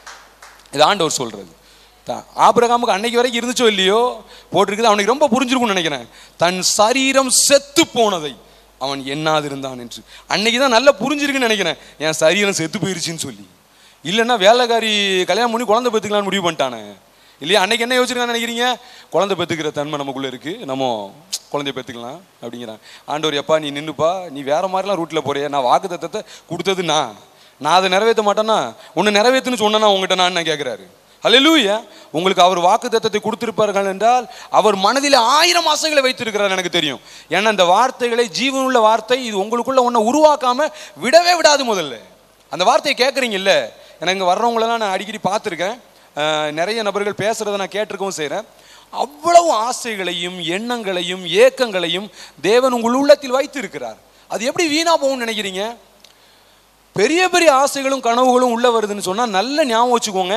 இது ஆண்டவர் சொல்றது த- ஆபிரகாமுக்கு அன்னைக்கு வரைக்கும் இருந்துச்சோ இல்லையோ போட்டிருக்குது அவனுக்கு ரொம்ப புரிஞ்சிருக்கும்னு நினைக்கிறேன் தன் சரீரம் செத்து போனதை அவன் எண்ணாது இருந்தான் என்று அன்னைக்கு தான் நல்லா புரிஞ்சிருக்குன்னு நினைக்கிறேன் என் சரீரம் செத்து போயிருச்சுன்னு சொல்லி இல்லைன்னா வேலைக்காரி கல்யாணம் பண்ணி குழந்தை பெற்றுக்கலாம்னு முடிவு பண்ணிட்டானே இல்லையா அன்னைக்கு என்ன யோசிச்சிருக்கான்னு நினைக்கிறீங்க குழந்தை பெற்றுக்கிற தன்மை நமக்குள்ள இருக்கு நம்ம குழந்தைய பெற்றுக்கலாம் அப்படிங்கிறான் ஆண்டவர் எப்பா நீ நின்னுப்பா நீ வேற மாதிரிலாம் ரூட்டில் போறிய நான் வாக்கு தத்தத்தை கொடுத்தது நான் நான் அதை நிறைவேற்ற மாட்டேன்னா உன்னை நிறைவேற்றுன்னு சொன்னேன்னா உங்ககிட்ட நான் என்ன கேட்குறாரு ஹalleluya உங்களுக்கு அவர் வாக்கு தத்தத்தை கொடுத்திருப்பார்கள் என்றால் அவர் மனதில் ஆயிரம் ஆசைகளை வைத்திருக்கிறார் எனக்கு தெரியும் ஏன்னா இந்த வார்த்தைகளை ஜீவனுள்ள வார்த்தை இது உங்களுக்குள்ள ஒன்றை உருவாக்காம விடவே விடாது முதல்ல அந்த வார்த்தையை கேட்குறீங்கல்ல எனக்கு இங்கே வர்றவங்களெல்லாம் நான் அடிக்கடி பார்த்துருக்கேன் அஹ், நிறைய நபர்கள் பேசுறதை நான் கேட்டிருக்கவும் செய்கிறேன் அவ்வளவு ஆசைகளையும் எண்ணங்களையும் ஏக்கங்களையும் தேவன் உங்கள் உள்ளத்தில் வைத்திருக்கிறார் அது எப்படி வீணா போகும்னு நினைக்கிறீங்க பெரிய பெரிய ஆசைகளும் கனவுகளும் உள்ள வருதுன்னு சொன்னா நல்ல ஞாபகம் வச்சுக்கோங்க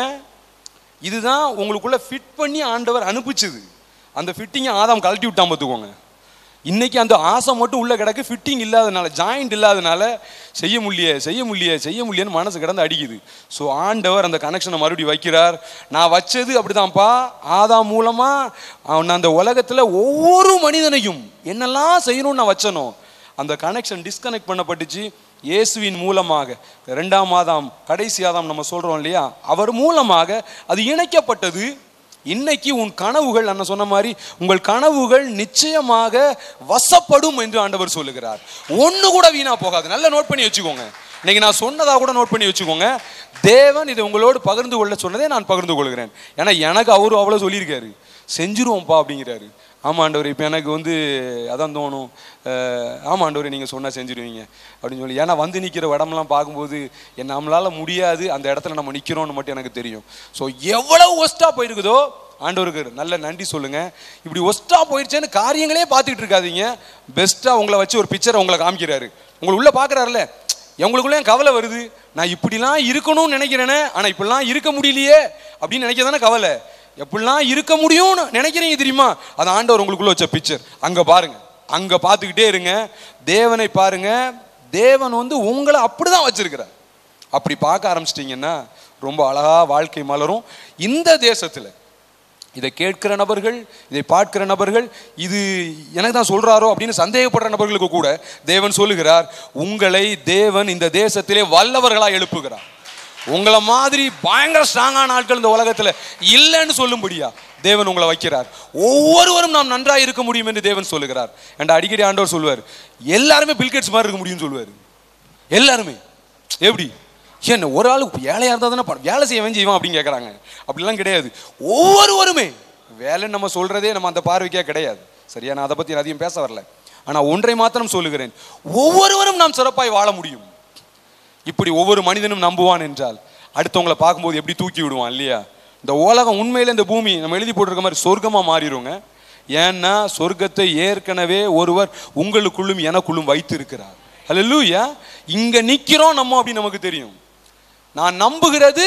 இதுதான் உங்களுக்குள்ள ஃபிட் பண்ணி ஆண்டவர் அனுப்பிச்சது அந்த ஃபிட்டிங்கை ஆதாம் கழட்டி விட்டான் பார்த்துக்கோங்க இன்னைக்கு அந்த ஆசை மட்டும் உள்ள கிடக்கு ஃபிட்டிங் இல்லாதனால ஜாயிண்ட் இல்லாதனால செய்ய முடியல செய்ய முடியல செய்ய முடியலன்னு மனசு கிடந்து அடிக்குது ஸோ ஆண்டவர் அந்த கனெக்ஷனை மறுபடியும் வைக்கிறார் நான் வச்சது அப்படிதான்ப்பா ஆதாம் மூலமா அவன் அந்த உலகத்துல ஒவ்வொரு மனிதனையும் என்னெல்லாம் செய்யணும்னு நான் வச்சனோ அந்த கனெக்ஷன் டிஸ்கனெக்ட் பண்ணப்பட்டுச்சு இயேசுவின் மூலமாக ரெண்டாம் ஆதாம் கடைசி ஆதாம் நம்ம சொல்றோம் இல்லையா அவர் மூலமாக அது இணைக்கப்பட்டது இன்னைக்கு உன் கனவுகள் அண்ணன் சொன்ன மாதிரி உங்கள் கனவுகள் நிச்சயமாக வசப்படும் என்று ஆண்டவர் சொல்லுகிறார் ஒண்ணு கூட வீணா போகாது நல்லா நோட் பண்ணி வச்சுக்கோங்க இன்னைக்கு நான் சொன்னதா கூட நோட் பண்ணி வச்சுக்கோங்க தேவன் இதை உங்களோடு பகிர்ந்து கொள்ள சொன்னதே நான் பகிர்ந்து கொள்கிறேன் ஏன்னா எனக்கு அவரு அவ்வளவு சொல்லியிருக்காரு செஞ்சிருவோம்ப்பா அப்படிங்கிறாரு ஆமா ஆண்டவர் இப்போ எனக்கு வந்து அதான் தோணும் அஹ், ஆமா ஆண்டவர் நீங்கள் சொன்னால் செஞ்சிருவீங்க அப்படின்னு சொல்லி ஏன்னா வந்து நிற்கிற இடம்லாம் பார்க்கும்போது என் நம்மளால முடியாது அந்த இடத்துல நம்ம நிற்கிறோம்னு மட்டும் எனக்கு தெரியும் ஸோ எவ்வளவு ஒஸ்ட்டாக போயிருக்குதோ ஆண்டவருக்கு நல்ல நன்றி சொல்லுங்க இப்படி ஒஸ்ட்டாக போயிடுச்சேன்னு காரியங்களே பார்த்துக்கிட்டு இருக்காதீங்க பெஸ்ட்டாக உங்களை வச்சு ஒரு பிக்சரை உங்களை காமிக்கிறாரு உங்களை உள்ள பார்க்குறாருல உங்களுக்குள்ள ஏன் கவலை வருது நான் இப்படிலாம் இருக்கணும்னு நினைக்கிறேனே ஆனால் இப்படிலாம் இருக்க முடியலையே அப்படின்னு நினைக்க தானே கவலை எப்படிலாம் இருக்க முடியும்னு நினைக்கிறீங்க தெரியுமா அது ஆண்டவர் உங்களுக்குள்ள வச்ச பிக்சர் அங்க பாருங்க அங்க பார்த்துக்கிட்டே இருங்க தேவனை பாருங்க தேவன் வந்து உங்களை அப்படிதான் வச்சிருக்கிறார் அப்படி பார்க்க ஆரம்பிச்சிட்டிங்கன்னா ரொம்ப அழகா வாழ்க்கை மலரும் இந்த தேசத்துல இதை கேட்கிற நபர்கள் இதை பார்க்கிற நபர்கள் இது எனக்கு தான் சொல்றாரோ அப்படின்னு சந்தேகப்படுற நபர்களுக்கு கூட தேவன் சொல்லுகிறார் உங்களை தேவன் இந்த தேசத்திலே வல்லவர்களாக எழுப்புகிறார் உங்களை மாதிரி பயங்கர ஸ்ட்ராங்கான ஆட்கள் இந்த உலகத்துல இல்லைன்னு சொல்லும்படியா தேவன் உங்களை வைக்கிறார் ஒவ்வொருவரும் நாம் நன்றாக இருக்க முடியும் என்று தேவன் சொல்லுகிறார் என்ற அடிக்கடி ஆண்டவர் சொல்லுவார் எல்லாருமே பில்கேட்ஸ் மாதிரி இருக்க முடியும்னு சொல்லுவார் எல்லாருமே எப்படி என்ன ஒரு ஆளு ஏழையா இருந்தா தானே பணம் வேலை செய்ய செய்வான் அப்படின்னு கேட்குறாங்க அப்படிலாம் கிடையாது ஒவ்வொருவருமே வேலைன்னு நம்ம சொல்றதே நம்ம அந்த பார்வைக்கே கிடையாது சரியா நான் அதை பத்தி நான் அதிகம் பேச வரல ஆனா ஒன்றை மாத்திரம் சொல்லுகிறேன் ஒவ்வொருவரும் நாம் சிறப்பாய் வாழ முடியும் இப்படி ஒவ்வொரு மனிதனும் நம்புவான் என்றால் அடுத்தவங்களை பார்க்கும்போது எப்படி தூக்கி விடுவான் இல்லையா இந்த உலகம் உண்மையில இந்த பூமி நம்ம எழுதி போட்டிருக்க மாதிரி சொர்க்கமா மாறிடுங்க ஏன்னா சொர்க்கத்தை ஏற்கனவே ஒருவர் உங்களுக்குள்ளும் எனக்குள்ளும் வைத்து இருக்கிறார் அல்லூயா இங்க நிக்கிறோம் நம்ம அப்படின்னு நமக்கு தெரியும் நான் நம்புகிறது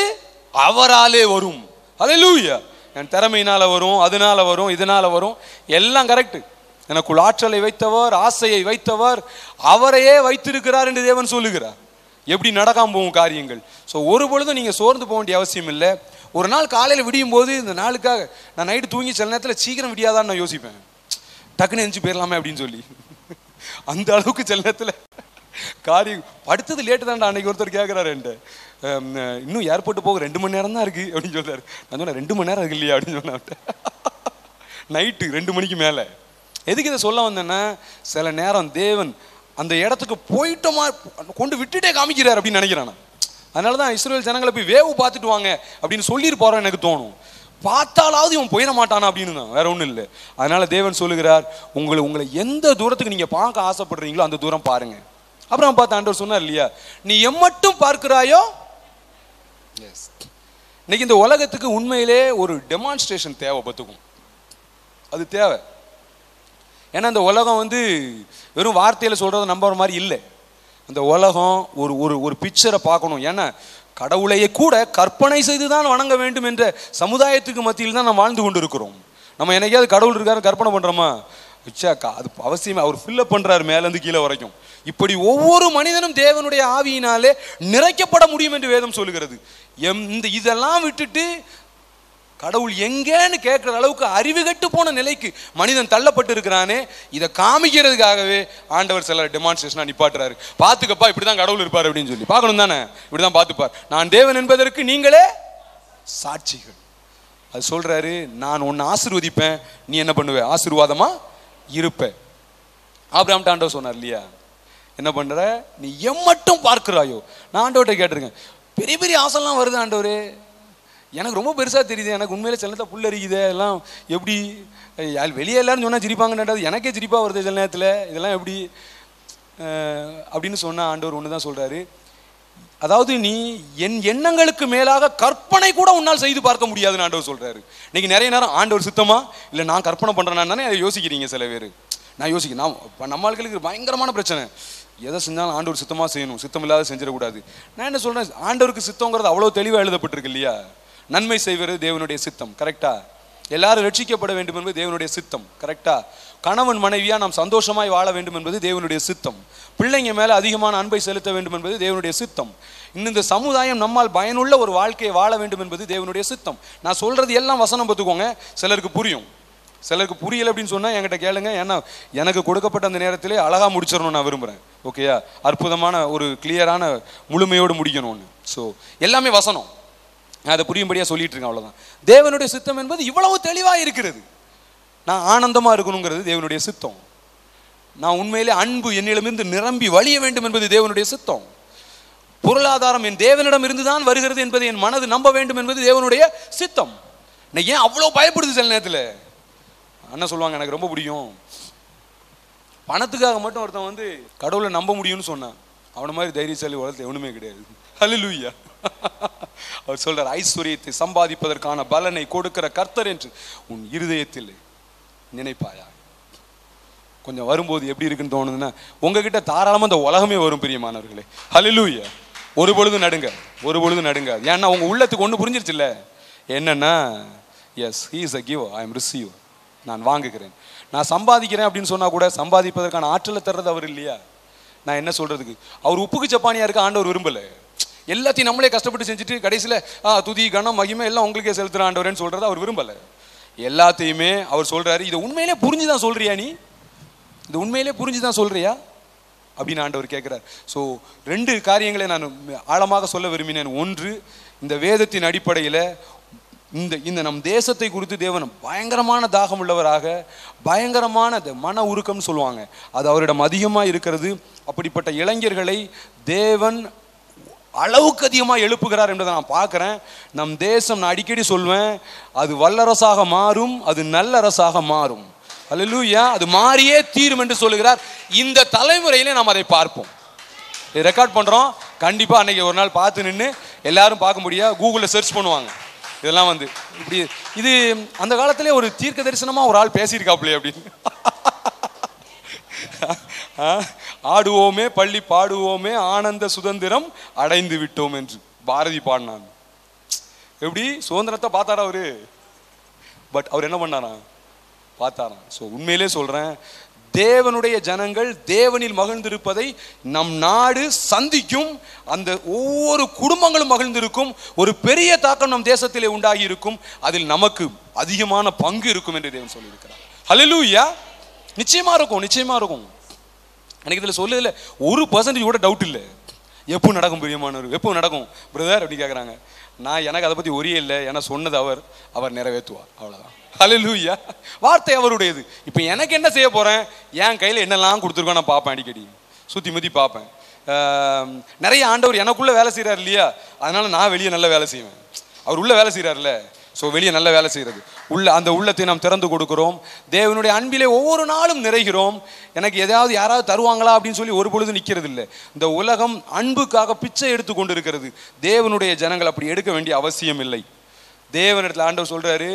அவராலே வரும் அல்லூயா என் திறமையினால வரும் அதனால வரும் இதனால வரும் எல்லாம் கரெக்ட் எனக்குள் ஆற்றலை வைத்தவர் ஆசையை வைத்தவர் அவரையே வைத்திருக்கிறார் என்று தேவன் சொல்லுகிறார் எப்படி நடக்காம போகும் காரியங்கள் ஸோ ஒரு பொழுதும் நீங்கள் சோர்ந்து போக வேண்டிய அவசியம் இல்லை ஒரு நாள் காலையில் விடியும் போது இந்த நாளுக்காக நான் நைட்டு தூங்கி சில நேரத்தில் சீக்கிரம் விடியாதான்னு நான் யோசிப்பேன் டக்குன்னு எந்திச்சு போயிடலாமே அப்படின்னு சொல்லி அந்த அளவுக்கு சில நேரத்தில் காரியம் படுத்தது லேட்டு தான்டா அன்னைக்கு ஒருத்தர் கேட்குறாரு என்கிட்ட "அம், அஹ், இன்னும் ஏர்போர்ட் போக ரெண்டு மணி நேரம் தான் இருக்கு அப்படின்னு சொல்றாரு நான் சொன்னேன் ரெண்டு மணி நேரம் இருக்கு இல்லையா அப்படின்னு சொன்னேன் நைட்டு ரெண்டு மணிக்கு மேலே எதுக்கு இதை சொல்ல வந்தேன்னா சில நேரம் தேவன் அந்த இடத்துக்கு போயிட்டோமா கொண்டு விட்டுட்டே காமிக்கிறார் அப்படின்னு நினைக்கிறேன் நான் அதனால தான் இஸ்ரேல் ஜனங்களை போய் வேவு பார்த்துட்டு வாங்க அப்படின்னு சொல்லிட்டு போகிறோம் எனக்கு தோணும் பார்த்தாலாவது இவன் போயிட மாட்டானா அப்படின்னு தான் வேற ஒன்றும் இல்லை அதனால தேவன் சொல்லுகிறார் உங்களை உங்களை எந்த தூரத்துக்கு நீங்கள் பார்க்க ஆசைப்படுறீங்களோ அந்த தூரம் பாருங்க அப்புறம் பார்த்து ஆண்டவர் சொன்னார் இல்லையா நீ எம்மட்டும் பார்க்கிறாயோ எஸ் இன்னைக்கு இந்த உலகத்துக்கு உண்மையிலே ஒரு டெமான்ஸ்ட்ரேஷன் தேவை பார்த்துக்கும் அது தேவை ஏன்னா இந்த உலகம் வந்து வெறும் வார்த்தையில் சொல்கிறத நம்புற மாதிரி இல்லை அந்த உலகம் ஒரு ஒரு ஒரு பிக்சரை பார்க்கணும் ஏன்னா கடவுளையே கூட கற்பனை செய்து தான் வணங்க வேண்டும் என்ற சமுதாயத்துக்கு மத்தியில் தான் நம்ம வாழ்ந்து கொண்டு இருக்கிறோம் நம்ம என்னைக்காவது கடவுள் இருக்காரு கற்பனை பண்ணுறோமா உச்சாக்கா அது அவசியமே அவர் ஃபில்லப் பண்ணுறாரு மேலேருந்து கீழே வரைக்கும் இப்படி ஒவ்வொரு மனிதனும் தேவனுடைய ஆவியினாலே நிறைக்கப்பட முடியும் என்று வேதம் சொல்லுகிறது எம் இந்த இதெல்லாம் விட்டுட்டு கடவுள் எங்கேன்னு கேட்குற அளவுக்கு அறிவுகட்டு போன நிலைக்கு மனிதன் தள்ளப்பட்டு இருக்கிறானே இதை காமிக்கிறதுக்காகவே ஆண்டவர் சில டெமான்ஸ்ட்ரேஷனாக நிப்பாட்டுறாரு பார்த்துக்கப்பா இப்படி தான் கடவுள் இருப்பார் அப்படின்னு சொல்லி பார்க்கணும் தானே இப்படி தான் பார்த்துப்பார் நான் தேவன் என்பதற்கு நீங்களே சாட்சிகள் அது சொல்றாரு நான் உன்னை ஆசீர்வதிப்பேன் நீ என்ன பண்ணுவ ஆசீர்வாதமா இருப்ப ஆபிரகாம் ஆண்டவர் சொன்னார் இல்லையா என்ன பண்ற நீ எம்மட்டும் பார்க்கிறாயோ நான் ஆண்டவர்கிட்ட கேட்டிருக்கேன் பெரிய பெரிய ஆசைலாம் வருது ஆண்டவரே எனக்கு ரொம்ப பெருசா தெரியுது எனக்கு உண்மையில சில நேரத்தில் புல்லரிக்குது எல்லாம் எப்படி யார் வெளியே எல்லாரும் சொன்னா சிரிப்பாங்கன்றது எனக்கே சிரிப்பா வருது சில நேரத்தில் இதெல்லாம் எப்படி அஹ், அப்படின்னு சொன்ன ஆண்டவர் ஒன்று தான் சொல்றாரு அதாவது நீ என் எண்ணங்களுக்கு மேலாக கற்பனை கூட உன்னால் செய்து பார்க்க முடியாதுன்னு ஆண்டவர் சொல்றாரு இன்னைக்கு நிறைய நேரம் ஆண்டவர் சித்தமா இல்லை நான் கற்பனை பண்றேன்னா தானே அதை யோசிக்கிறீங்க சில பேர் நான் யோசிக்கிறேன் நான் இப்போ நம்ம ஆட்களுக்கு பயங்கரமான பிரச்சனை எதை செஞ்சாலும் ஆண்டவர் சித்தமா செய்யணும் சித்தம் இல்லாத செஞ்சிடக்கூடாது நான் என்ன சொல்றேன் ஆண்டவருக்கு சித்தங்கிறது அவ்வளோ தெளிவாக எழுதப்பட்டிருக்கு இல்லையா நன்மை செய்வது தேவனுடைய சித்தம் கரெக்டா எல்லாரும் ரட்சிக்கப்பட வேண்டும் என்பது தேவனுடைய சித்தம் கரெக்டா கணவன் மனைவியா நாம் சந்தோஷமாய் வாழ வேண்டும் என்பது தேவனுடைய சித்தம் பிள்ளைங்க மேல அதிகமான அன்பை செலுத்த வேண்டும் என்பது தேவனுடைய சித்தம் இன்னும் இந்த சமுதாயம் நம்மால் பயனுள்ள ஒரு வாழ்க்கையை வாழ வேண்டும் என்பது தேவனுடைய சித்தம் நான் சொல்றது எல்லாம் வசனம் பார்த்துக்கோங்க சிலருக்கு புரியும் சிலருக்கு புரியல அப்படின்னு சொன்னா என்கிட்ட கேளுங்க ஏன்னா எனக்கு கொடுக்கப்பட்ட அந்த நேரத்திலே அழகா முடிச்சிடணும் நான் விரும்புறேன் ஓகேயா அற்புதமான ஒரு கிளியரான முழுமையோடு முடிக்கணும்னு ஸோ எல்லாமே வசனம் நான் அதை புரியும்படியாக சொல்லிட்டு இருக்கேன் அவ்வளவுதான் தேவனுடைய சித்தம் என்பது இவ்வளவு தெளிவாக இருக்கிறது நான் ஆனந்தமா இருக்கணுங்கிறது தேவனுடைய சித்தம் நான் உண்மையிலே அன்பு என்னிடமிருந்து நிரம்பி வழிய வேண்டும் என்பது தேவனுடைய சித்தம் பொருளாதாரம் என் தேவனிடம் இருந்து தான் வருகிறது என்பதை என் மனது நம்ப வேண்டும் என்பது தேவனுடைய சித்தம் நான் ஏன் அவ்வளோ பயப்படுது சில நேரத்தில் அண்ணன் சொல்லுவாங்க எனக்கு ரொம்ப பிடிக்கும் பணத்துக்காக மட்டும் ஒருத்தன் வந்து கடவுளை நம்ப முடியும்னு சொன்னான் அவனை மாதிரி தைரியசாலி உலகத்தில் எவனுமே கிடையாது ஹalleluya அவர் சொல்றார் ஐஸ்வர்யத்தை சம்பாதிப்பதற்கான பலனை கொடுக்கிற கர்த்தர் என்று உன் இருதயத்தில் நினைப்பாயா கொஞ்சம் வரும்போது எப்படி இருக்குன்னு தோணுதுன்னா உங்ககிட்ட தாராளமா இந்த உலகமே வரும் பிரியமானவர்களே ஹalleluya ஒரு பொழுது நடுங்க ஒரு பொழுது நடுங்க ஏன்னா உங்க உள்ளத்துக்கு ஒன்று புரிஞ்சிருச்சுல்ல என்னன்னா yes he is a give I am receive நான் வாங்குகிறேன் நான் சம்பாதிக்கிறேன் அப்படின்னு சொன்னா கூட சம்பாதிப்பதற்கான ஆற்றலை தர்றது அவர் இல்லையா நான் என்ன சொல்றதுக்கு அவர் உப்புக்கு சப்பானியா இருக்க ஆண்டவர் விரும்பல எல்லாத்தையும் நம்மளே கஷ்டப்பட்டு செஞ்சுட்டு கடைசியில் ஆ துதி கணம் மகிமை எல்லாம் உங்களுக்கே செலுத்துற ஆண்டவரேன்னு சொல்றது அவர் விரும்பல எல்லாத்தையுமே அவர் சொல்றாரு இதை உண்மையிலே புரிஞ்சு தான் சொல்றியா நீ இது உண்மையிலே புரிஞ்சு தான் சொல்றியா அப்படின்னு ஆண்டவர் கேட்கிறார் ஸோ ரெண்டு காரியங்களை நான் ஆழமாக சொல்ல விரும்பினேன் ஒன்று இந்த வேதத்தின் அடிப்படையில் இந்த இந்த நம் தேசத்தை குறித்து தேவன் பயங்கரமான தாகம் உள்ளவராக பயங்கரமான இந்த மன உருக்கம்னு சொல்லுவாங்க அது அவரிடம் அதிகமாக இருக்கிறது அப்படிப்பட்ட இளைஞர்களை தேவன் அளவுக்கு அதிகமாக எழுப்புகிறார் என்பதை நான் பார்க்குறேன் நம் தேசம் நான் அடிக்கடி சொல்வேன் அது வல்லரசாக மாறும் அது நல்லரசாக மாறும் அல்லூயா அது மாறியே தீரும் என்று சொல்லுகிறார் இந்த தலைமுறையிலே நாம் அதை பார்ப்போம் இது ரெக்கார்ட் பண்ணுறோம் கண்டிப்பாக அன்னைக்கு ஒரு நாள் பார்த்து நின்று எல்லாரும் பார்க்க முடியா கூகுளில் சர்ச் பண்ணுவாங்க இதெல்லாம் வந்து இப்படி இது அந்த காலத்திலே ஒரு தீர்க்க தரிசனமாக ஒரு ஆள் பேசியிருக்காப்லையே அப்படின்னு ஆ, ஆடுவோமே பள்ளி பாடுவோமே ஆனந்த சுதந்திரம் அடைந்து விட்டோம் என்று பாரதி பாடினான் எப்படி சுதந்திரத்தை பார்த்தாரா அவரு பட் அவர் என்ன பண்ணாராம் பார்த்தாராம் ஸோ உண்மையிலே சொல்றேன் தேவனுடைய ஜனங்கள் தேவனில் மகிழ்ந்திருப்பதை நம் நாடு சந்திக்கும் அந்த ஒவ்வொரு குடும்பங்களும் மகிழ்ந்திருக்கும் ஒரு பெரிய தாக்கம் நம் தேசத்திலே உண்டாகி இருக்கும் அதில் நமக்கு அதிகமான பங்கு இருக்கும் என்று தேவன் சொல்லியிருக்கிறார் ஹalleluya நிச்சயமா இருக்கும் நிச்சயமா இருக்கும் எனக்கு இதில் சொல்லுதில்ல ஒரு பர்சன்டேஜ் கூட டவுட் இல்லை எப்போ நடக்கும் பிரியமானவர் எப்போ நடக்கும் பிரதர் அப்படி கேட்குறாங்க நான் எனக்கு அதை பற்றி ஒரே இல்லை ஏன்னா சொன்னது அவர் அவர் நிறைவேற்றுவார் அவ்வளோதான் ஹalleluya வார்த்தை அவருடையது இப்போ எனக்கு என்ன செய்ய போகிறேன் என் கையில் என்னெல்லாம் கொடுத்துருக்கோம் நான் பார்ப்பேன் அடிக்கடி சுற்றி முற்றி பார்ப்பேன் ஆம், நிறைய ஆண்டவர் எனக்குள்ளே வேலை செய்கிறார் இல்லையா அதனால நான் வெளியே நல்ல வேலை செய்வேன் அவர் உள்ள வேலை செய்கிறார்ல ஸோ வெளியே நல்ல வேலை செய்கிறது உள்ள அந்த உள்ளத்தை நாம் திறந்து கொடுக்கிறோம் தேவனுடைய அன்பிலே ஒவ்வொரு நாளும் நிறைகிறோம் எனக்கு எதாவது யாராவது தருவாங்களா அப்படின்னு சொல்லி ஒரு பொழுது நிற்கிறது இல்லை இந்த உலகம் அன்புக்காக பிச்சை எடுத்து கொண்டு இருக்கிறது தேவனுடைய ஜனங்கள் அப்படி எடுக்க வேண்டிய அவசியம் இல்லை தேவனிடத்தில் ஆண்டவர் சொல்றாரு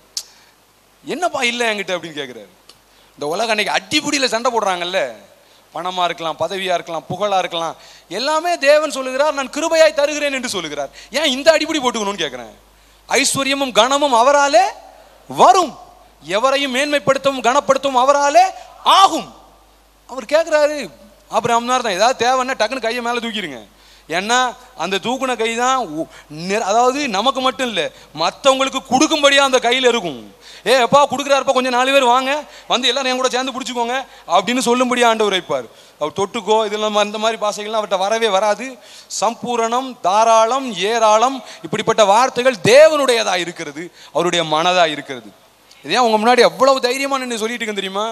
என்னப்பா இல்லை என்கிட்ட அப்படின்னு கேட்குறாரு இந்த உலகம் அன்னைக்கு அடிப்படியில் சண்டை போடுறாங்கல்ல பணமா இருக்கலாம் பதவியா இருக்கலாம் புகழா இருக்கலாம் எல்லாமே தேவன் சொல்லுகிறார் நான் கிருபையாய் தருகிறேன் என்று சொல்லுகிறார் ஏன் இந்த அடிப்படி போட்டுக்கணும்னு கேட்குறேன் ஐஸ்வர்யமும் கனமும் அவராலே வரும் எவரையும் மேன்மைப்படுத்தவும் கனப்படுத்தவும் அவராலே ஆகும் அவர் கேட்குறாரு அப்புறம் தான் ஏதாவது தேவைன்னா டக்குன்னு கையை மேலே தூக்கிடுங்க ஏன்னா அந்த தூக்குன கை தான் உ- நிற- அதாவது நமக்கு மட்டும் இல்லை மற்றவங்களுக்கு கொடுக்கும்படியாக அந்த கையில் இருக்கும் ஏ எப்பா கொடுக்குறாருப்பா கொஞ்சம் நாலு பேர் வாங்க வந்து எல்லாரும் என் கூட சேர்ந்து பிடிச்சிக்கோங்க அப்படின்னு சொல்லும்படி ஆண்டவர் வைப்பார் அவர் தொட்டுக்கோ இதெல்லாம் அந்த மாதிரி பாஷைகள்லாம் அவர்கிட்ட வரவே வராது சம்பூரணம் தாராளம் ஏராளம் இப்படிப்பட்ட வார்த்தைகள் தேவனுடையதாக இருக்கிறது அவருடைய மனதாக இருக்கிறது இதே உங்க முன்னாடி அவ்வளவு தைரியமா நின்று சொல்லிட்டு இருக்கேன் தெரியுமா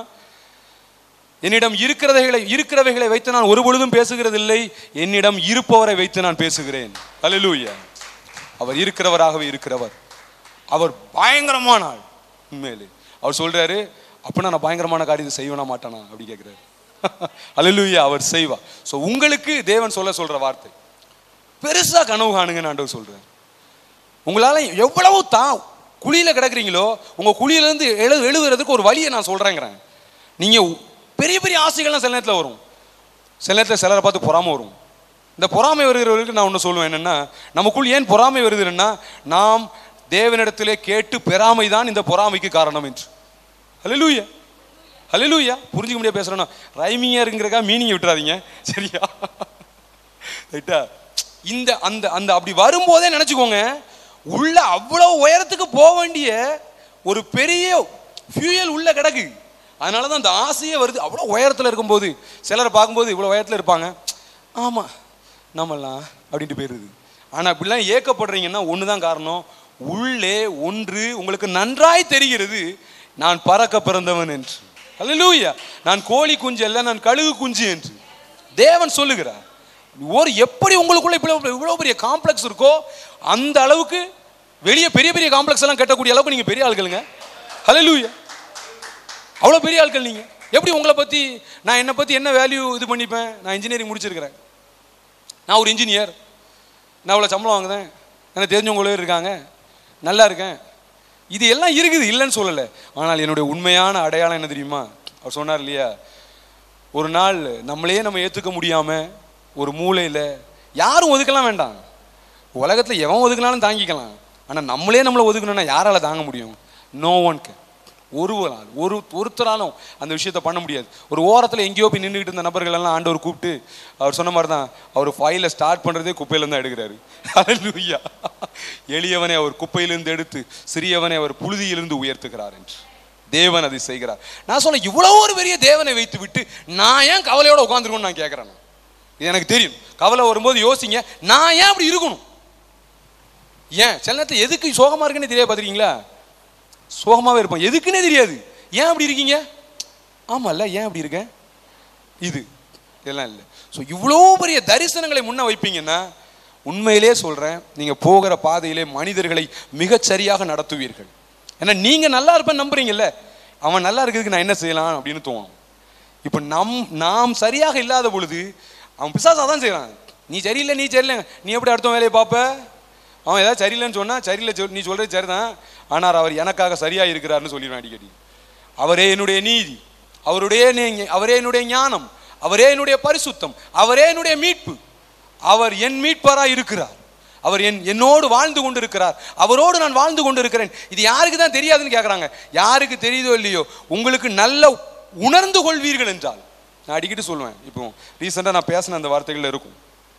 என்னிடம் இருக்கிறவைகளை இருக்கிறவைகளை வைத்து நான் ஒரு பொழுதும் பேசுகிறதில்லை என்னிடம் இருப்பவரை வைத்து நான் பேசுகிறேன் அல்லேலூயா அவர் இருக்கிறவராகவே இருக்கிறவர் அவர் பயங்கரமான ஆள் உண்மையிலே அவர் சொல்றாரு அப்படின்னா நான் பயங்கரமான காரியத்தை செய்வேனா மாட்டானா அப்படி கேட்கிறாரு அல்லேலூயா அவர் செய்வா ஸோ உங்களுக்கு தேவன் சொல்ல சொல்ற வார்த்தை பெருசா கனவு காணுங்கன்னு ஆண்டவர் சொல்றாரு உங்களால எவ்வளவு தான் குழியில கிடக்குறீங்களோ உங்க குழியில இருந்து எழு எழுதுறதுக்கு ஒரு வழியை நான் சொல்றேங்கிறேன் நீங்க பெரிய பெரிய ஆசைகள்லாம் சில நேரத்தில் வரும் சில நேரத்தில் சிலரை பார்த்து பொறாமை வரும் இந்த பொறாமை வருகிறவர்களுக்கு நான் ஒன்று சொல்லுவேன் என்னன்னா நமக்குள் ஏன் பொறாமை வருதுன்னா நாம் தேவனிடத்திலே கேட்டு பெறாமை தான் இந்த பொறாமைக்கு காரணம் என்று ஹalleluya ஹalleluya புரிஞ்சுக்க முடியாது பேசுறேன்னா ரைமிங்கா இருக்குங்கிறக்கா மீனிங் விட்டுறாதீங்க சரியா ரைட்டா இந்த அந்த அந்த அப்படி வரும்போதே நினைச்சுக்கோங்க உள்ள அவ்வளவு உயரத்துக்கு போக வேண்டிய ஒரு பெரிய ஃபியூயல் உள்ள கிடக்கு அதனால தான் அந்த ஆசையே வருது அவ்வளோ உயரத்தில் இருக்கும்போது சிலரை பார்க்கும்போது இவ்வளோ உயரத்தில் இருப்பாங்க ஆமாம் நம்மலாம் அப்படின்ட்டு போயிருது ஆனால் இப்படிலாம் ஏக்கப்படுறீங்கன்னா ஒன்று தான் காரணம் உள்ளே ஒன்று உங்களுக்கு நன்றாய் தெரிகிறது நான் பறக்க பிறந்தவன் என்று அல்லேலூயா நான் கோழி குஞ்சு அல்ல நான் கழுகு குஞ்சு என்று தேவன் சொல்லுகிறார் ஒரு எப்படி உங்களுக்குள்ள இவ்வளவு இவ்வளவு பெரிய காம்ப்ளெக்ஸ் இருக்கோ அந்த அளவுக்கு வெளியே பெரிய பெரிய காம்ப்ளெக்ஸ் எல்லாம் கட்டக்கூடிய அளவுக்கு நீங்க பெரிய ஆட்களுங்க ஹalleluya அவ்வளோ பெரிய ஆட்கள் நீங்க எப்படி உங்களை பத்தி நான் என்னை பத்தி என்ன வேல்யூ இது பண்ணிப்பேன் நான் இன்ஜினியரிங் முடிச்சிருக்கிறேன் நான் ஒரு இன்ஜினியர் நான் இவ்வளோ சம்பளம் வாங்குறேன் எனக்கு தெரிஞ்சவங்களே இருக்காங்க நல்லா இருக்கேன் இது எல்லாம் இருக்குது இல்லைன்னு சொல்லலை ஆனால் என்னுடைய உண்மையான அடையாளம் என்ன தெரியுமா அவர் சொன்னார் இல்லையா ஒரு நாள் நம்மளையே நம்ம ஏற்றுக்க முடியாம ஒரு மூலையில் யாரும் ஒதுக்கலாம் வேண்டாம் உலகத்தில் எவன் ஒதுக்கினாலும் தாங்கிக்கலாம் ஆனால் நம்மளே நம்மளை ஒதுக்கணும்னா யாரால தாங்க முடியும் நோ ஒன்க்கு ஒரு ஆள் ஒரு ஒருத்தராலும் அந்த விஷயத்த பண்ண முடியாது ஒரு ஓரத்தில் எங்கேயோ போய் நின்றுக்கிட்டு இருந்த நபர்கள் எல்லாம் ஆண்டவர் கூப்பிட்டு அவர் சொன்ன மாதிரி தான் அவர் ஃபைலை ஸ்டார்ட் பண்ணுறதே குப்பையிலேருந்து தான் எடுக்கிறாரு ஹalleluya எளியவனை அவர் குப்பையிலிருந்து எடுத்து சிறியவனை அவர் புழுதியிலிருந்து உயர்த்துகிறார் என்று தேவன் அதை செய்கிறார் நான் சொல்ல இவ்வளோ ஒரு பெரிய தேவனை வைத்து விட்டு நான் ஏன் கவலையோட உட்காந்துருக்கணும்னு நான் கேட்குறேன் நான். இது எனக்கு தெரியும் கவலை வரும்போது யோசிங்க நான் ஏன் அப்படி இருக்கணும் ஏன் சில நேரத்தில் எதுக்கு சோகமா இருக்குன்னு தெரியாது பார்த்துருக்கீங்களா சோகமாவே இருப்போம் எதுக்குன்னே தெரியாது ஏன் அப்படி இருக்கீங்க ஆமால்ல ஏன் அப்படி இருக்கேன் இது இதெல்லாம் இல்லை ஸோ இவ்வளோ பெரிய தரிசனங்களை முன்ன வைப்பீங்கன்னா உண்மையிலே சொல்கிறேன் நீங்கள் போகிற பாதையிலே மனிதர்களை மிகச் சரியாக நடத்துவீர்கள் ஏன்னா நீங்கள் நல்லா இருப்பேன்னு நம்புறீங்கல்ல அவன் நல்லா இருக்கிறதுக்கு நான் என்ன செய்யலாம் அப்படின்னு தோணும் இப்போ நம் நாம் சரியாக இல்லாத பொழுது அவன் பிசாசா தான் செய்கிறான் நீ சரியில்லை நீ சரியில்லை நீ எப்படி அடுத்த வேலையை பார்ப்ப அவன் ஏதாவது சரியில்லைன்னு சொன்னால் சரியில்லை சொல் நீ சொல்கிறது சரிதான் ஆனால் அவர் எனக்காக சரியாக இருக்கிறாருன்னு சொல்லிடுவேன் அடிக்கடி அவரே என்னுடைய நீதி அவருடைய நே- அவரே என்னுடைய ஞானம் அவரே என்னுடைய பரிசுத்தம் அவரே என்னுடைய மீட்பு அவர் என் மீட்பராய் இருக்கிறார் அவர் என் என்னோடு வாழ்ந்து கொண்டிருக்கிறார் அவரோடு நான் வாழ்ந்து கொண்டிருக்கிறேன் இது யாருக்கு தான் தெரியாதுன்னு கேட்குறாங்க யாருக்கு தெரியுதோ இல்லையோ உங்களுக்கு நல்ல உணர்ந்து கொள்வீர்கள் என்றால் நான் அடிக்கடி சொல்லுவேன் இப்போ ரீசெண்டாக நான் பேசின அந்த வார்த்தைகள் இருக்கும்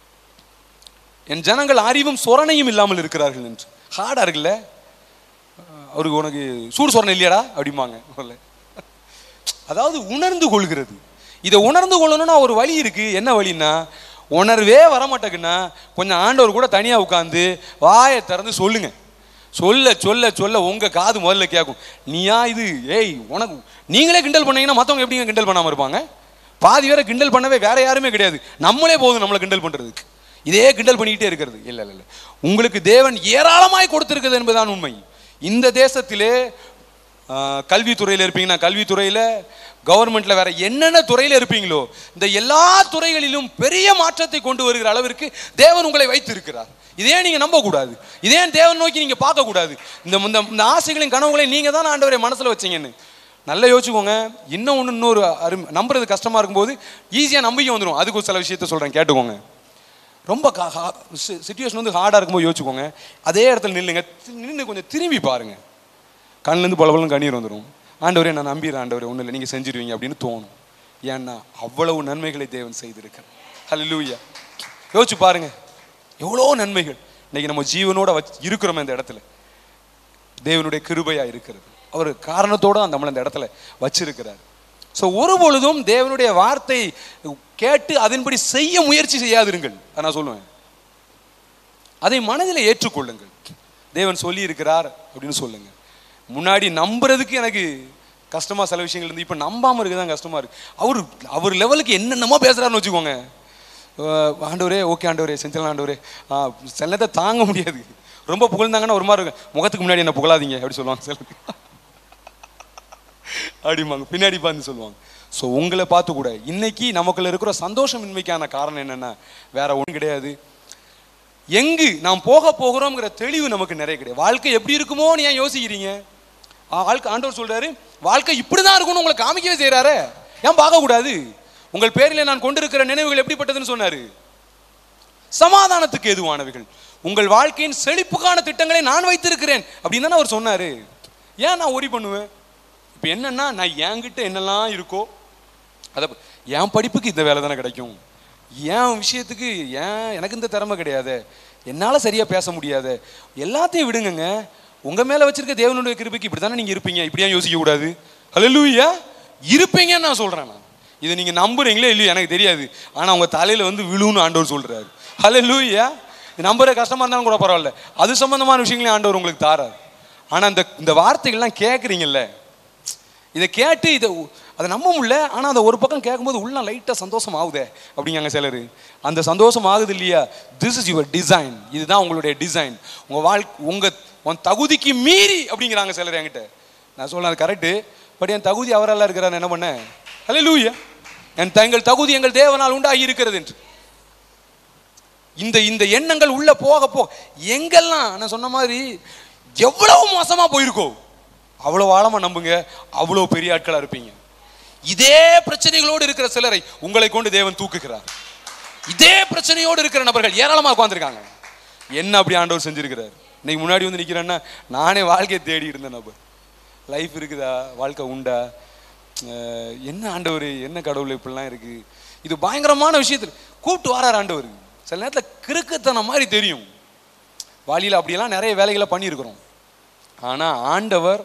என் ஜனங்கள் அறிவும் சொரணையும் இல்லாமல் இருக்கிறார்கள் என்று ஹார்டாக இருக்குல்ல அவருக்கு உனக்கு சூடு சொரணை இல்லையாடா அப்படிம்பாங்க முதல்ல. அதாவது உணர்ந்து கொள்கிறது இதை உணர்ந்து கொள்ளணும்னா ஒரு வழி இருக்கு என்ன வழின்னா உணர்வே வர மாட்டேங்குன்னா கொஞ்சம் ஆண்டவர் கூட தனியாக உட்காந்து வாயை திறந்து சொல்லுங்க சொல்ல சொல்ல சொல்ல உங்க காது முதல்ல கேட்கும் நீயா இது ஏய் உனக்கு நீங்களே கிண்டல் பண்ணீங்கன்னா மற்றவங்க எப்படிங்க கிண்டல் பண்ணாமல் இருப்பாங்க பாதி பேரை கிண்டல் பண்ணவே வேற யாருமே கிடையாது நம்மளே போதும் நம்மளை கிண்டல் பண்றதுக்கு இதே கிண்டல் பண்ணிக்கிட்டே இருக்கிறது இல்லை இல்லை இல்லை உங்களுக்கு தேவன் ஏராளமாய் கொடுத்திருக்கிறது என்பதுதான் உண்மை இந்த தேசத்திலே ஆஹ், கல்வித்துறையில் இருப்பீங்கன்னா கல்வித்துறையில் கவர்மெண்ட்ல வேற என்னென்ன துறையில் இருப்பீங்களோ இந்த எல்லா துறைகளிலும் பெரிய மாற்றத்தை கொண்டு வருகிற அளவிற்கு தேவன் உங்களை வைத்திருக்கிறார் இதே நீங்க நம்ப கூடாது இதே தேவன் நோக்கி நீங்க பார்க்க கூடாது இந்த இந்த இந்த ஆசைகளையும் கனவுகளையும் நீங்க தான் ஆண்டவரை மனசுல வச்சீங்கன்னு நல்லா யோசிச்சுக்கோங்க இன்னும் ஒன்று இன்னொரு அரும் நம்புறது கஷ்டமா இருக்கும்போது ஈஸியாக நம்பிக்கை வந்துடும் அதுக்கு ஒரு சில விஷயத்த சொல்றேன் கேட்டுக்கோங்க ரொம்ப சுச்சுவேஷன் வந்து ஹார்டாக இருக்கும்போது யோசிச்சுக்கோங்க அதே இடத்துல நில்லுங்க நின்று கொஞ்சம் திரும்பி பாருங்க கண்ணுலேருந்து பளபளன்னு கண்ணீர் வந்துடும் ஆண்டவரே நான் நம்பிடுறேன் ஆண்டவரே ஒன்றும் இல்லை நீங்கள் செஞ்சிருவீங்க அப்படின்னு தோணும் ஏன்னா அவ்வளவு நன்மைகளை தேவன் செய்திருக்கார் ஹalleluya யோசிச்சு பாருங்க எவ்வளோ நன்மைகள் இன்னைக்கு நம்ம ஜீவனோட வச்சு இருக்கிறோம் இந்த இடத்துல தேவனுடைய கிருபையா இருக்கிறது அவர் காரணத்தோட அந்த நம்மளை இந்த இடத்துல வச்சிருக்கிறார் ஸோ ஒரு பொழுதும் தேவனுடைய வார்த்தை கேட்டு அதன்படி செய்ய முயற்சி செய்யாதிருங்கள் அதை நான் சொல்லுவேன் அதை மனதில் ஏற்றுக்கொள்ளுங்கள் தேவன் சொல்லி இருக்கிறார் அப்படின்னு சொல்லுங்க முன்னாடி நம்புறதுக்கு எனக்கு கஷ்டமா சில விஷயங்கள் இருந்து இப்போ நம்பாம இருக்கு தான் கஷ்டமா இருக்கு அவர் அவர் லெவலுக்கு என்னென்னமோ பேசுறாருன்னு வச்சுக்கோங்க அஹ் ஆண்டவரே ஓகே ஆண்டவரே செஞ்சலாம் ஆண்டவரே ஆ, சில நேரத்தை தாங்க முடியாது ரொம்ப புகழ்ந்தாங்கன்னா ஒரு மாதிரி இருக்கும் முகத்துக்கு முன்னாடி என்ன புகழாதீங்க அப்படி சொல்லுவாங்க சில அப்படிம்பாங்க பின்னாடி பார்த்து சொல்லுவாங்க ஸோ உங்களை பார்த்து கூட இன்னைக்கு நமக்குள்ள இருக்கிற சந்தோஷமின்மைக்கான காரணம் என்னன்னா வேற ஒன்றும் கிடையாது எங்கு நாம் போக போகிறோம்ங்கிற தெளிவு நமக்கு நிறைய கிடையாது வாழ்க்கை எப்படி இருக்குமோன்னு ஏன் யோசிக்கிறீங்க ஆ, வாழ்க்கை ஆண்டவர் சொல்றாரு வாழ்க்கை இப்படிதான் இருக்கும்னு உங்களை காமிக்கவே செய்றாரே ஏன் பார்க்க கூடாது உங்கள் பேரில் நான் கொண்டிருக்கிற நினைவுகள் எப்படிப்பட்டதுன்னு சொன்னாரு சமாதானத்துக்கு எதுவானவைகள் உங்கள் வாழ்க்கையின் செழிப்புக்கான திட்டங்களை நான் வைத்திருக்கிறேன் அப்படின்னு தானே அவர் சொன்னாரு ஏன் நான் ஒரி பண்ணுவேன் இப்போ என்னன்னா நான் என்கிட்ட என்னெல்லாம் இருக்கோ அதை ப- என் படிப்புக்கு இந்த வேலை தானே கிடைக்கும் என் விஷயத்துக்கு ஏன் எனக்கு இந்த திறமை கிடையாது என்னால் சரியாக பேச முடியாது எல்லாத்தையும் விடுங்கங்க உங்கள் மேலே வச்சிருக்க தேவனுடைய கிருபைக்கு இப்படி தானே நீங்கள் இருப்பீங்க இப்படியா யோசிக்க கூடாது ஹalleluya இருப்பீங்கன்னு நான் சொல்கிறேன் நான் இதை நீங்கள் நம்புறீங்களே இல்லையோ எனக்கு தெரியாது ஆனால் உங்கள் தலையில் வந்து விழுன்னு ஆண்டவர் சொல்கிறாரு ஹalleluya நம்புற கஷ்டமாக இருந்தாலும் கூட பரவாயில்ல அது சம்பந்தமான விஷயங்களையும் ஆண்டவர் உங்களுக்கு தாரார் ஆனால் இந்த இந்த வார்த்தைகள்லாம் கேட்குறீங்கல்ல இதை கேட்டு இதை உ- அதை நம்ப முடியல ஆனால் அதை ஒரு பக்கம் கேட்கும்போது உள்ள லைட்டாக சந்தோஷம் ஆகுதே அப்படிங்காங்க சிலர் அந்த சந்தோஷம் ஆகுது இல்லையா திஸ் இஸ் யுவர் டிசைன் இதுதான் உங்களுடைய டிசைன் உங்கள் வாழ் உங்கள் உன் தகுதிக்கு மீறி அப்படிங்கிறாங்க சிலர் என்கிட்ட நான் சொல்ல அது கரெக்டு பட் என் தகுதி அவரெல்லாம் இருக்கிறார் என்ன பண்ண ஹலே லூயா என் தங்கள் தகுதி எங்கள் தேவனால் உண்டாகி இருக்கிறது என்று இந்த இந்த எண்ணங்கள் உள்ள போக போக எங்கெல்லாம் நான் சொன்ன மாதிரி எவ்வளவு மோசமா போயிருக்கோ அவ்வளவு ஆழமா நம்புங்க அவ்வளவு பெரிய ஆட்களா இருப்பீங்க இதே பிரச்சனைகளோடு இருக்கிற சிலரை உங்களை கொண்டு தேவன் தூக்குகிறார் இதே பிரச்சனையோடு இருக்கிற நபர்கள் ஏராளமா உட்கார்ந்திருக்காங்க என்ன அப்படி ஆண்டவர் செஞ்சிருக்கிறார் இன்னைக்கு முன்னாடி வந்து நிக்கிறேன்னா நானே வாழ்க்கையை தேடி இருந்த நபர் லைஃப் இருக்குதா வாழ்க்கை உண்டா அஹ் என்ன ஆண்டவர் என்ன கடவுள் இப்படிலாம் இருக்கு இது பயங்கரமான விஷயத்தில் கூப்பிட்டு வரார் ஆண்டவர் சில நேரத்தில் கிறுக்குத்தனம் மாதிரி தெரியும் வாலியில் அப்படியெல்லாம் நிறைய வேலைகளை பண்ணியிருக்கிறோம் ஆனால் ஆண்டவர்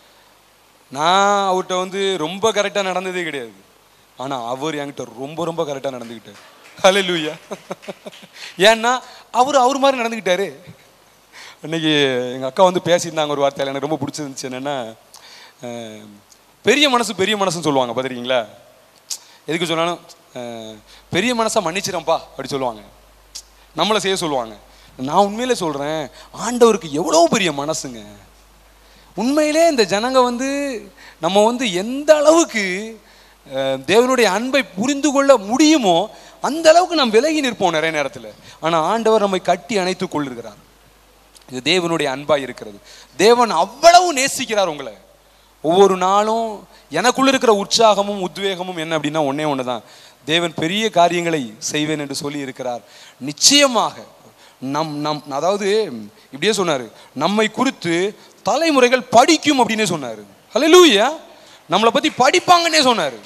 நான் அவர்கிட்ட வந்து ரொம்ப கரெக்டாக நடந்ததே கிடையாது ஆனால் அவர் என்கிட்ட ரொம்ப ரொம்ப கரெக்டாக நடந்துக்கிட்டார் ஹalleluya ஏன்னா அவர் அவர் மாதிரி நடந்துக்கிட்டாரு இன்னைக்கு எங்கள் அக்கா வந்து பேசியிருந்தாங்க ஒரு வார்த்தையில் எனக்கு ரொம்ப பிடிச்சிருந்துச்சு என்னென்னா அஹ், பெரிய மனசு பெரிய மனசுன்னு சொல்லுவாங்க பார்த்துருக்கீங்களா எதுக்கு சொன்னாலும் அஹ், பெரிய மனசை மன்னிச்சிடம்பா அப்படி சொல்லுவாங்க நம்மளை செய்ய சொல்லுவாங்க நான் உண்மையிலே சொல்கிறேன் ஆண்டவருக்கு எவ்வளோ பெரிய மனசுங்க உண்மையிலே இந்த ஜனங்க வந்து நம்ம வந்து எந்த அளவுக்கு அஹ், தேவனுடைய அன்பை புரிந்து கொள்ள முடியுமோ அந்த அளவுக்கு நாம் விலகி நிற்போம் நிறைய நேரத்தில் ஆனால் ஆண்டவர் நம்மை கட்டி அணைத்துக் கொள்ளுகிறார் இது தேவனுடைய அன்பாய் இருக்கிறது தேவன் அவ்வளவு நேசிக்கிறார் உங்களை ஒவ்வொரு நாளும் எனக்குள்ள இருக்கிற உற்சாகமும் உத்வேகமும் என்ன அப்படின்னா ஒண்ணே ஒன்று தான் தேவன் பெரிய காரியங்களை செய்வேன் என்று சொல்லி இருக்கிறார் நிச்சயமாக நம் நம் அதாவது இப்படியே சொன்னார் நம்மை குறித்து தலைமுறைகள் படிக்கும் அப்படின்னே சொன்னார் ஹalleluya நம்மளை பத்தி படிப்பாங்கன்னே சொன்னார்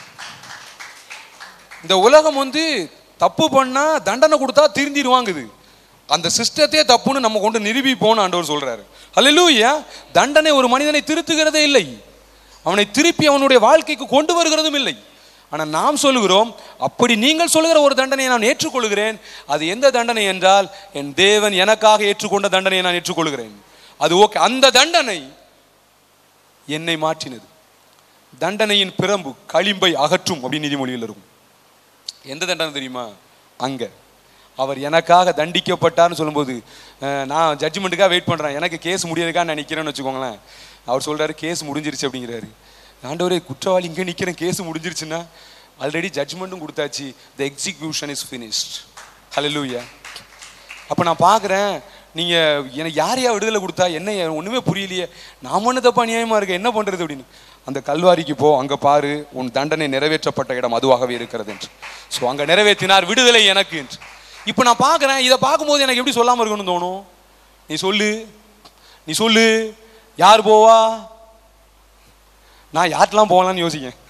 இந்த உலகம் வந்து தப்பு பண்ணா தண்டனை கொடுத்தா திருந்திடுவாங்குது அந்த சிஸ்டத்தையே தப்புன்னு நம்ம கொண்டு நிரூபிப்போம்னு ஆண்டவர் சொல்றாரு ஹalleluya தண்டனை ஒரு மனிதனை திருத்துகிறதே இல்லை அவனை திருப்பி அவனுடைய வாழ்க்கைக்கு கொண்டு வருகிறதும் இல்லை ஆனால் நாம் சொல்லுகிறோம் அப்படி நீங்கள் சொல்லுகிற ஒரு தண்டனையை நான் ஏற்றுக்கொள்கிறேன் அது எந்த தண்டனை என்றால் என் தேவன் எனக்காக ஏற்றுக்கொண்ட தண்டனையை நான் ஏற்றுக்கொள்கிறேன் அது ஓகே அந்த தண்டனை என்னை மாற்றினது தண்டனையின் பிரம்பு களிம்பை அகற்றும் அப்படின்னு நீதிமொழியில் இருக்கும் எந்த தண்டனை தெரியுமா அங்க அவர் எனக்காக தண்டிக்கப்பட்டார்னு சொல்லும்போது அஹ், நான் ஜட்ஜ்மெண்ட்டுக்காக வெயிட் பண்றேன் எனக்கு கேஸ் முடியறதுக்காக நான் நிக்கிறேன்னு வச்சுக்கோங்களேன் அவர் சொல்றாரு கேஸ் முடிஞ்சிருச்சு அப்படிங்கிறாரு ஆண்டவரே குற்றவாளி இங்கே நிக்கிறேன் கேஸ் முடிஞ்சிருச்சுன்னா ஆல்ரெடி ஜட்ஜ்மெண்ட்டும் கொடுத்தாச்சு த எக்ஸிக்யூஷன் இஸ் ஃபினிஷ்ட் ஹalleluya அப்போ நான் பார்க்குறேன் நீங்கள் எனக்கு யார் யார் விடுதலை கொடுத்தா என்ன ஒன்றுமே புரியலையே நான் ஒன்று தப்பா அநியாயமாக இருக்கு என்ன பண்ணுறது அப்படின்னு அந்த கல்வாரிக்கு போ அங்கே பாரு உன் தண்டனை நிறைவேற்றப்பட்ட இடம் அதுவாகவே இருக்கிறது என்று ஸோ அங்கே நிறைவேற்றினார் விடுதலை எனக்கு என்று இப்போ நான் பார்க்குறேன் இதை பார்க்கும்போது எனக்கு எப்படி சொல்லாமல் இருக்கணும்னு தோணும் நீ சொல்லு நீ சொல்லு யார் போவா நான் யார்ட்டெல்லாம் போகலான்னு யோசிக்கேன்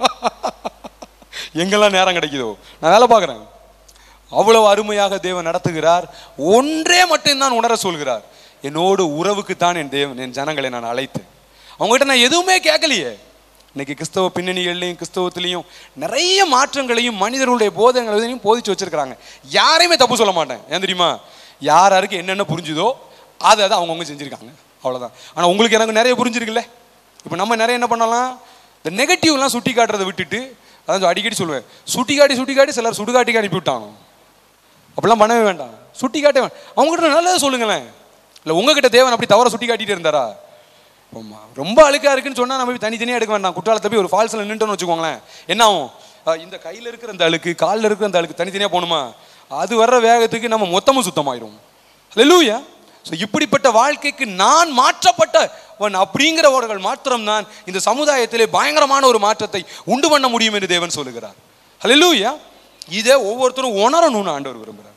எங்கெல்லாம் நேரம் கிடைக்குதோ நான் வேலை பார்க்குறேன் அவ்வளவு அருமையாக தேவன் நடத்துகிறார் ஒன்றே மட்டும்தான் உணர சொல்கிறார் என்னோடு உறவுக்குத்தான் என் தேவன் என் ஜனங்களை நான் அழைத்தேன் அவங்ககிட்ட நான் எதுவுமே கேட்கலையே இன்னைக்கு கிறிஸ்தவ பின்னணிகள்லையும் கிறிஸ்தவத்திலையும் நிறைய மாற்றங்களையும் மனிதர்களுடைய போதனைகளையும் போதிச்சு வச்சிருக்கிறாங்க யாரையுமே தப்பு சொல்ல மாட்டேன் ஏன் தெரியுமா யார் யாருக்கு என்னென்ன புரிஞ்சுதோ அதை அதை அவங்கவுங்க செஞ்சுருக்காங்க அவ்வளோதான் ஆனால் உங்களுக்கு எனக்கு நிறைய புரிஞ்சிருக்குல்ல இப்போ நம்ம நிறைய என்ன பண்ணலாம் இந்த நெகட்டிவ்லாம் சுட்டி காட்டுறதை விட்டுட்டு அதான் அடிக்கடி சொல்லுவேன் சுட்டி காட்டி சுட்டி காட்டி சிலர் சுடுகாட்டிக்கு அனுப்பி விட்டாங்க அப்படிலாம் பண்ணவே வேண்டாம் சுட்டி காட்ட வேண்டாம் அவங்ககிட்ட நல்லதை சொல்லுங்களேன் இல்லை உங்ககிட்ட தேவன் அப்படி தவற சுட்டி காட்டிட்டு இருந்தாரா ஆமா. ரொம்ப அழுக்கா இருக்குன்னு சொன்னா நம்ம போய் தனித்தனியாக எடுக்க வேண்டாம் குற்றாலத்தை போய் ஒரு ஃபால்ஸில் நின்றுட்டோம்னு வச்சுக்கோங்களேன் என்ன ஆகும் அஹ் இந்த கையில் இருக்கிற அந்த அழுக்கு காலில் இருக்கிற அந்த அழுக்கு தனித்தனியாக போகணுமா அது வர்ற வேகத்துக்கு நம்ம மொத்தமும் சுத்தமாயிரும் லூயா ஸோ இப்படிப்பட்ட வாழ்க்கைக்கு நான் மாற்றப்பட்டவன் அப்படிங்கிறவர்கள் மாத்திரம்தான் இந்த சமுதாயத்திலே பயங்கரமான ஒரு மாற்றத்தை உண்டு பண்ண முடியும் என்று தேவன் சொல்லுகிறார் ஹalleluya இதை ஒவ்வொருத்தரும் உணரணும்னு ஆண்டவர் விரும்புகிறார்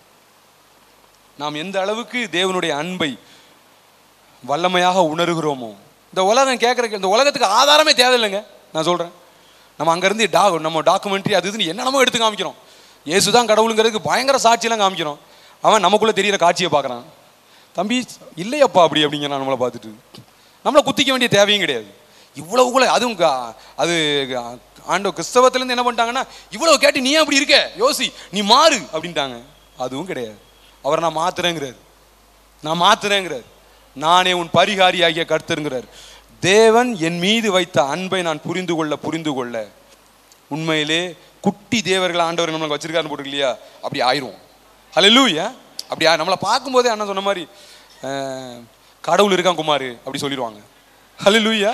நாம் எந்த அளவுக்கு தேவனுடைய அன்பை வல்லமையாக உணர்கிறோமோ இந்த உலகம் கேட்குற இந்த உலகத்துக்கு ஆதாரமே தேவையில்லைங்க நான் சொல்கிறேன் நம்ம அங்கேருந்து டா நம்ம டாக்குமெண்ட்ரி அது இதுன்னு என்னென்னமோ எடுத்து காமிக்கிறோம் இயேசு தான் கடவுளுங்கிறதுக்கு பயங்கர சாட்சியெல்லாம் காமிக்கிறோம் அவன் நமக்குள்ளே தெரியிற காட்சியை பார்க்குறான் தம்பி இல்லையப்பா அப்படி அப்படிங்கிறான் நம்மளை பார்த்துட்டு நம்மளை குத்திக்க வேண்டிய தேவையும் கிடையாது இவ்வளவு கூட அதுவும் க- அது க- ஆண்டோ கிறிஸ்தவத்திலேருந்து என்ன பண்ணிட்டாங்கன்னா இவ்வளவு கேட்டு நீ ஏன் அப்படி இருக்க யோசி நீ மாறு அப்படின்ட்டாங்க அதுவும் கிடையாது அவரை நான் மாத்துறேங்கிறாரு நான் மாத்துறேங்கிறார் நானே உன் பரிகாரியாகிய கர்த்தருங்கிறார் தேவன் என் மீது வைத்த அன்பை நான் புரிந்து கொள்ள புரிந்து கொள்ள உண்மையிலே குட்டி தேவர்கள் ஆண்டவர் நம்மளுக்கு வச்சிருக்காருன்னு போட்டு இல்லையா அப்படி ஆயிரும் ஹalleluya அப்படி ஆ- நம்மளை பார்க்கும்போதே அண்ணன் சொன்ன மாதிரி அஹ், கடவுள் இருக்கான் குமார் அப்படி சொல்லிடுவாங்க ஹalleluya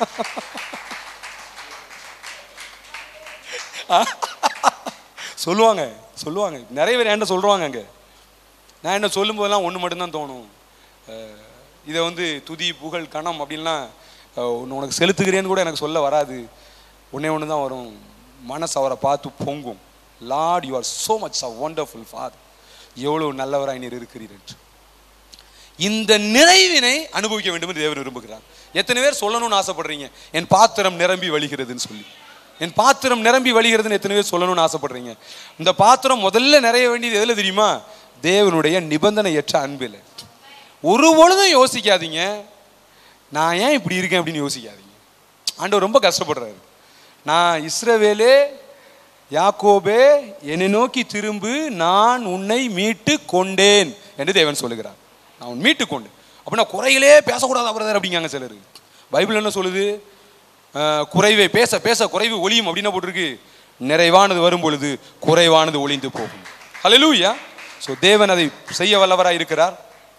சொல்லுவாங்க சொல்லுவாங்க நிறைய பேர் என்கிட்ட சொல்லுவாங்க அங்கே நான் என்ன சொல்லும்போதெல்லாம் ஒன்று மட்டும்தான் தோணும் அஹ் இதை வந்து துதி புகழ் கணம் அப்படின்லாம் அஹ் ஒண்ணு உனக்கு செலுத்துகிறேன்னு கூட எனக்கு சொல்ல வராது ஒன்றே ஒன்று தான் வரும் மனசு அவரை பார்த்து பொங்கும் lord you are so much a wonderful father எவ்வளோ நல்லவராய் நீர் இருக்கிறீர் என்று இந்த நிறைவினை அனுபவிக்க வேண்டும் என்று தேவன் விரும்புகிறார் எத்தனை பேர் சொல்லணும்னு ஆசைப்படுறீங்க என் பாத்திரம் நிரம்பி வழிகிறதுன்னு சொல்லி என் பாத்திரம் நிரம்பி வழிகிறதுன்னு எத்தனை பேர் சொல்லணும்னு ஆசைப்படுறீங்க இந்த பாத்திரம் முதல்ல நிறைய வேண்டியது எதில் தெரியுமா தேவனுடைய நிபந்தனையற்ற அன்பில் ஒரு பொழுதும் யோசிக்காதீங்க நான் ஏன் இப்படி இருக்கேன் அப்படின்னு யோசிக்காதீங்க ஆண்டவர் ரொம்ப கஷ்டப்படுறாரு நான் இஸ்ரவேலே யாக்கோபே என்னை நோக்கி திரும்பு நான் உன்னை மீட்டு கொண்டேன் என்று தேவன் சொல்லுகிறார் நான் உன் மீட்டு கொண்டு அப்படின்னா குறையிலே பேசக்கூடாது பிரதர் அப்படிங்காங்க சிலர் பைபிள் என்ன சொல்லுது அஹ், குறைவை பேச பேச குறைவு ஒளியும் அப்படின்னு போட்டிருக்கு நிறைவானது வரும் பொழுது குறைவானது ஒளிந்து போகும் ஹalleluya ஸோ தேவன் அதை செய்ய வல்லவராக இருக்கிறார்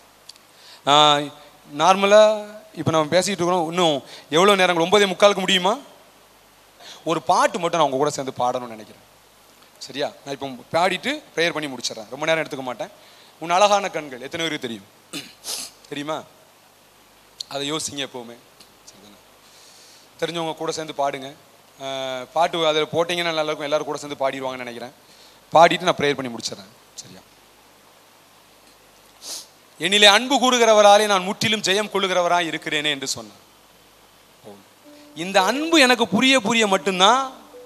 நார்மலாக இப்போ நம்ம பேசிக்கிட்டு இருக்கிறோம் இன்னும் எவ்வளோ நேரம் ஒன்பதே முக்காலுக்கு முடியுமா ஒரு பாட்டு மட்டும் நான் உங்க கூட சேர்ந்து பாடணும்னு நினைக்கிறேன் சரியா நான் இப்போ பாடிட்டு ப்ரேயர் பண்ணி முடிச்சிடறேன் ரொம்ப நேரம் எடுத்துக்க மாட்டேன் உன் அழகான கண்கள் எத்தனை பேருக்கு தெரியும் தெரியுமா அதை யோசிங்க எப்போவுமே சரிதானே தெரிஞ்சவங்க கூட சேர்ந்து பாடுங்க அஹ், பாட்டு அதில் போட்டிங்கன்னா நல்லா இருக்கும் எல்லாரும் கூட சேர்ந்து பாடிடுவாங்கன்னு நினைக்கிறேன் பாடிட்டு நான் ப்ரேயர் பண்ணி முடிச்சிடறேன் சரியா என்னிலே அன்பு கூறுகிறவராலே நான் முற்றிலும் ஜெயம் கொள்ளுகிறவராய் இருக்கிறேனே என்று சொன்னார் போதும். இந்த அன்பு எனக்கு புரிய புரிய மட்டும்தான்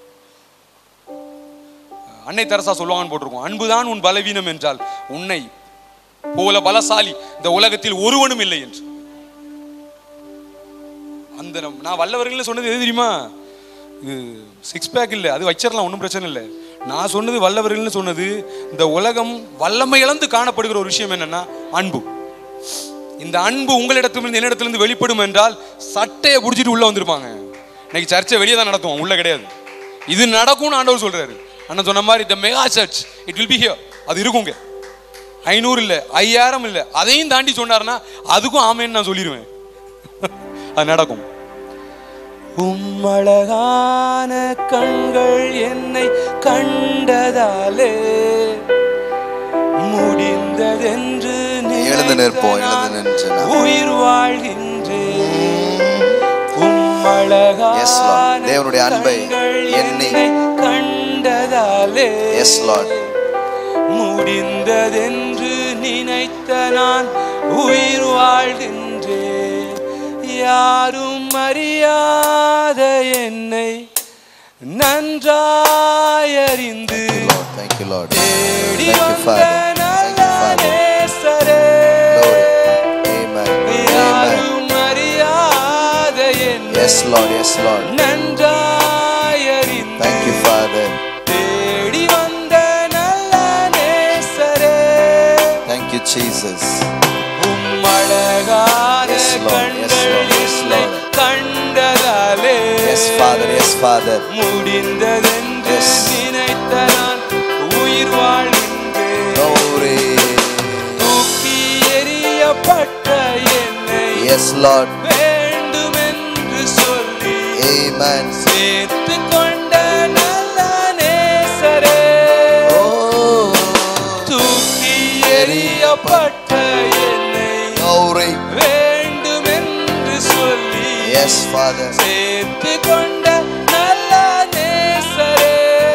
அன்னை தெரசா சொல்லுவாங்கன்னு போட்டிருக்கோம் அன்புதான் உன் பலவீனம் என்றால் உன்னை போல பலசாலி இந்த உலகத்தில் ஒருவனும் இல்லை என்று அந்த நம்- நான் வல்லவர்கள் சொன்னது எது தெரியுமா சிக்ஸ் பேக் இல்லை அது வச்சிடலாம் ஒன்றும் பிரச்சனை இல்லை நான் சொன்னது வல்லவர்கள்னு சொன்னது இந்த உலகம் வல்லமை இழந்து காணப்படுகிற ஒரு விஷயம் என்னன்னா அன்பு இந்த அன்பு உங்களிடத்திலிருந்து என்னிடத்திலிருந்து வெளிப்படும் என்றால் சட்டையை பிடிச்சிட்டு உள்ள வந்திருப்பாங்க இன்னைக்கு சர்ச்சை வெளியே தான் நடத்துவோம் உள்ள கிடையாது இது நடக்கும்னு ஆண்டவர் சொல்றாரு அண்ணன் சொன்ன மாதிரி இந்த mega church it will be here அது இருக்குங்க ஐநூறு இல்லை ஐயாயிரம் இல்லை அதையும் தாண்டி சொன்னாருன்னா அதுக்கும் ஆமேன்னு நான் சொல்லிடுவேன் அது நடக்கும் உம்மழகான கண்கள் என்னை கண்டதாலே முடிந்ததென்று எழுந்து நிற்போம், நினைத்த எழுந்து நின்று நான் நாம். உயிர் வாழ்கின்றேன் உம்மழகான Yes, Lord. தேவனுடைய அன்பை கண்கள் எண்ணி. என்னை கண்டதாலே Yes, Lord. முடிந்ததென்று நினைத்த நான் உயிர் வாழ்கின்றேன் யாரும் அறியாத என்னை நன்றாயறிந்து Lord, thank you, Lord. தேடி Thank you, வந்த Father. Thank நல்ல you, Father. நேசரே Glory. Amen. Amen. யாரும் அறியாத என்னை Yes, Lord. Yes, Lord. நன்றாயறிந்து Thank you, Father. தேடி வந்த நல்ல நேசரே Thank you, Jesus. உம்மழகான Yes, Lord. Yes, கண்கள் Lord. Yes, என்னை Lord. கண்டதாலே Yes, Father. Yes, Father. முடிந்ததென்று Yes. நினைத்த நான் உயிர் வாழ்கின்றேன் Glory. தூக்கி எறியப்பட்ட என்னை Yes, Lord. வேண்டுமென்று சொல்லி Amen. சேர்த்து கொண்ட நல்ல நேசரே Oh. தூக்கி எறியப்பட்ட என்னை Glory. வேண்டுமென்று சொல்லி Yes, Father. சேர்த்து கொண்ட நல்ல நேசரே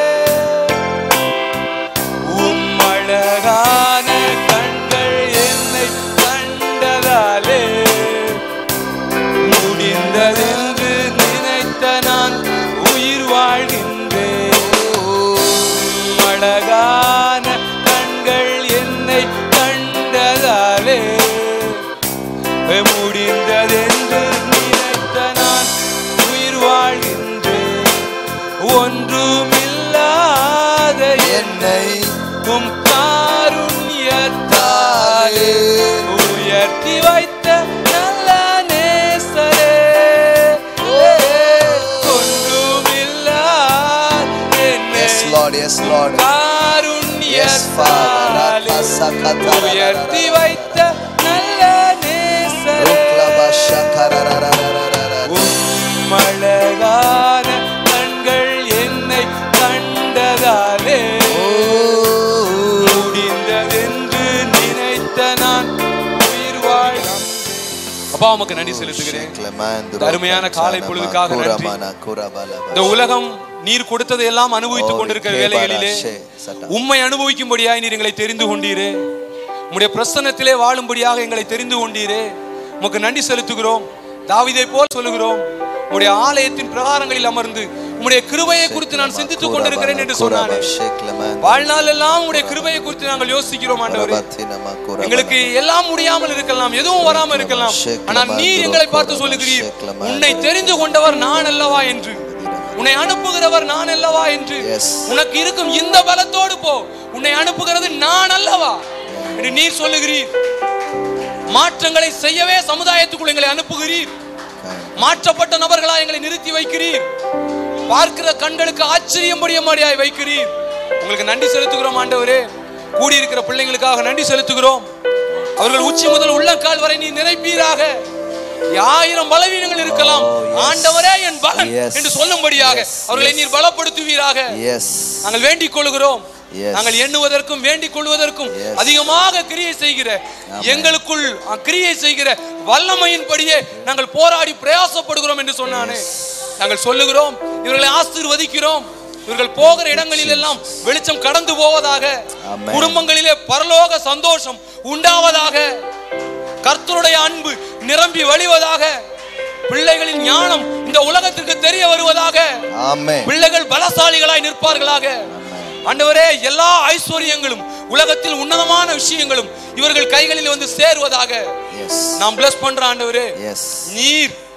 உம்மழகான கண்கள் என்னை கண்டதாலே முடிந்ததென்று நினைத்த நான் உயிர் வாழ்கின்றேன் அழகான கண்கள் என்னை கண்டதாலே முடிந்ததென்று நினைத்த நான் உயிர் வாழ்கின்றேன் ஒன்றுமில்லாத என்னை உம் காருண்யத்தாலே உயர்த்தி வைத்த நல்ல நேசரே ஒன்றுமில்லாத என்னை Yes, Lord. Yes, Lord. Yes, Father. காருண்யத்தாலே Rakasakata. உயர்த்தி வைத்த நல்ல நேசரே Ruklabashakarararararara. உம்மழகான கண்கள் என்னை கண்டதாலே முடிந்ததென்று நினைத்த நான் உயிர் வாழ அப்பா உமக்கு நன்றி செலுத்துகிறேன் இந்த அருமையான காலை பொழுதுக்காக நன்றி. இந்த உலகம் நீர் கொடுத்ததை எல்லாம் அனுபவித்துக் கொண்டிருக்கிற வேலைகளிலே உம்மை அனுபவிக்கும்படியாய் நீர் எங்களை தெரிந்து கொண்டீரே உம்முடைய பிரசன்னத்திலே வாழும்படியாக எங்களை தெரிந்து கொண்டீரே உமக்கு நன்றி செலுத்துகிறோம் தாவிதை போல் சொல்லுகிறோம் உம்முடைய ஆலயத்தின் பிரகாரங்களில் அமர்ந்து உம்முடைய கிருபையை குறித்து நான் சிந்தித்துக் கொண்டிருக்கிறேன் என்று சொன்னானே வாழ்நாள் எல்லாம் உம்முடைய கிருபையை குறித்து நாங்கள் யோசிக்கிறோம் ஆண்டவரே எங்களுக்கு எல்லாம் முடியாமல் இருக்கலாம் எதுவும் வராமல் இருக்கலாம் ஆனால் நீர் எங்களை பார்த்து சொல்லுகிறீர் உன்னை தெரிந்து கொண்டவர் நான் அல்லவா என்று உன்னை அனுப்புகிறவர் நான் அல்லவா என்று Yes. உனக்கு இருக்கும் இந்த பலத்தோடு போ உன்னை அனுப்புகிறது நான் அல்லவா என்று நீர் சொல்லுகிறீர் மாற்றங்களை செய்யவே சமுதாயத்துக்குள் எங்களை அனுப்புகிறீர் மாற்றப்பட்ட நபர்களா எங்களை நிறுத்தி வைக்கிறீர் பார்க்கிற கண்களுக்கு ஆச்சரியம் படியமாடியாய் வைக்கிறீர் உங்களுக்கு நன்றி செலுத்துகிறோம் ஆண்டவரே கூடியிருக்கிற பிள்ளைங்களுக்காக நன்றி செலுத்துகிறோம் அவர்கள் உச்சி முதல் உள்ளக்கால் வரை நீ நிறைப்பீராக ஆயிரம் பலவீனங்கள் இருக்கலாம் Oh, yes. ஆண்டவரே என் பலன் Yes. என்று சொல்லும்படியாக Yes, அவர்களை yes. நீர் பலப்படுத்துவீராக எஸ் நாங்கள் வேண்டிக் கொள்கிறோம் Yes. நாங்கள் எண்ணுவதற்கும் வேண்டிக் கொள்வதற்கும் Yes. அதிகமாக கிரியை செய்கிற Amen. எங்களுக்குள் அ- கிரியை செய்கிற வல்லமையின்படியே நாங்கள் போராடி பிரயாசப்படுகிறோம் என்று சொன்னானே நாங்கள் சொல்லுகிறோம் இவர்களை ஆசீர்வதிக்கிறோம் இவர்கள் போகிற இடங்களில் எல்லாம் வெளிச்சம் கடந்து போவதாக Amen. குடும்பங்களிலே பரலோக சந்தோஷம் உண்டாவதாக கர்த்தருடைய அன்பு நிரம்பி வழிவதாக பிள்ளைகளின் ஞானம் இந்த உலகத்திற்கு தெரிய வருவதாக ஆமென் பிள்ளைகள் பலசாலிகளாய் நிற்பார்களாக ஆண்டவரே எல்லா ஐஸ்வர்யங்களும் உலகத்தில் உன்னதமான விஷயங்களும் இவர்கள் கைகளில் வந்து சேருவதாக எஸ் நாம் பிளஸ் பண்ற ஆண்டவரே எஸ் நீர்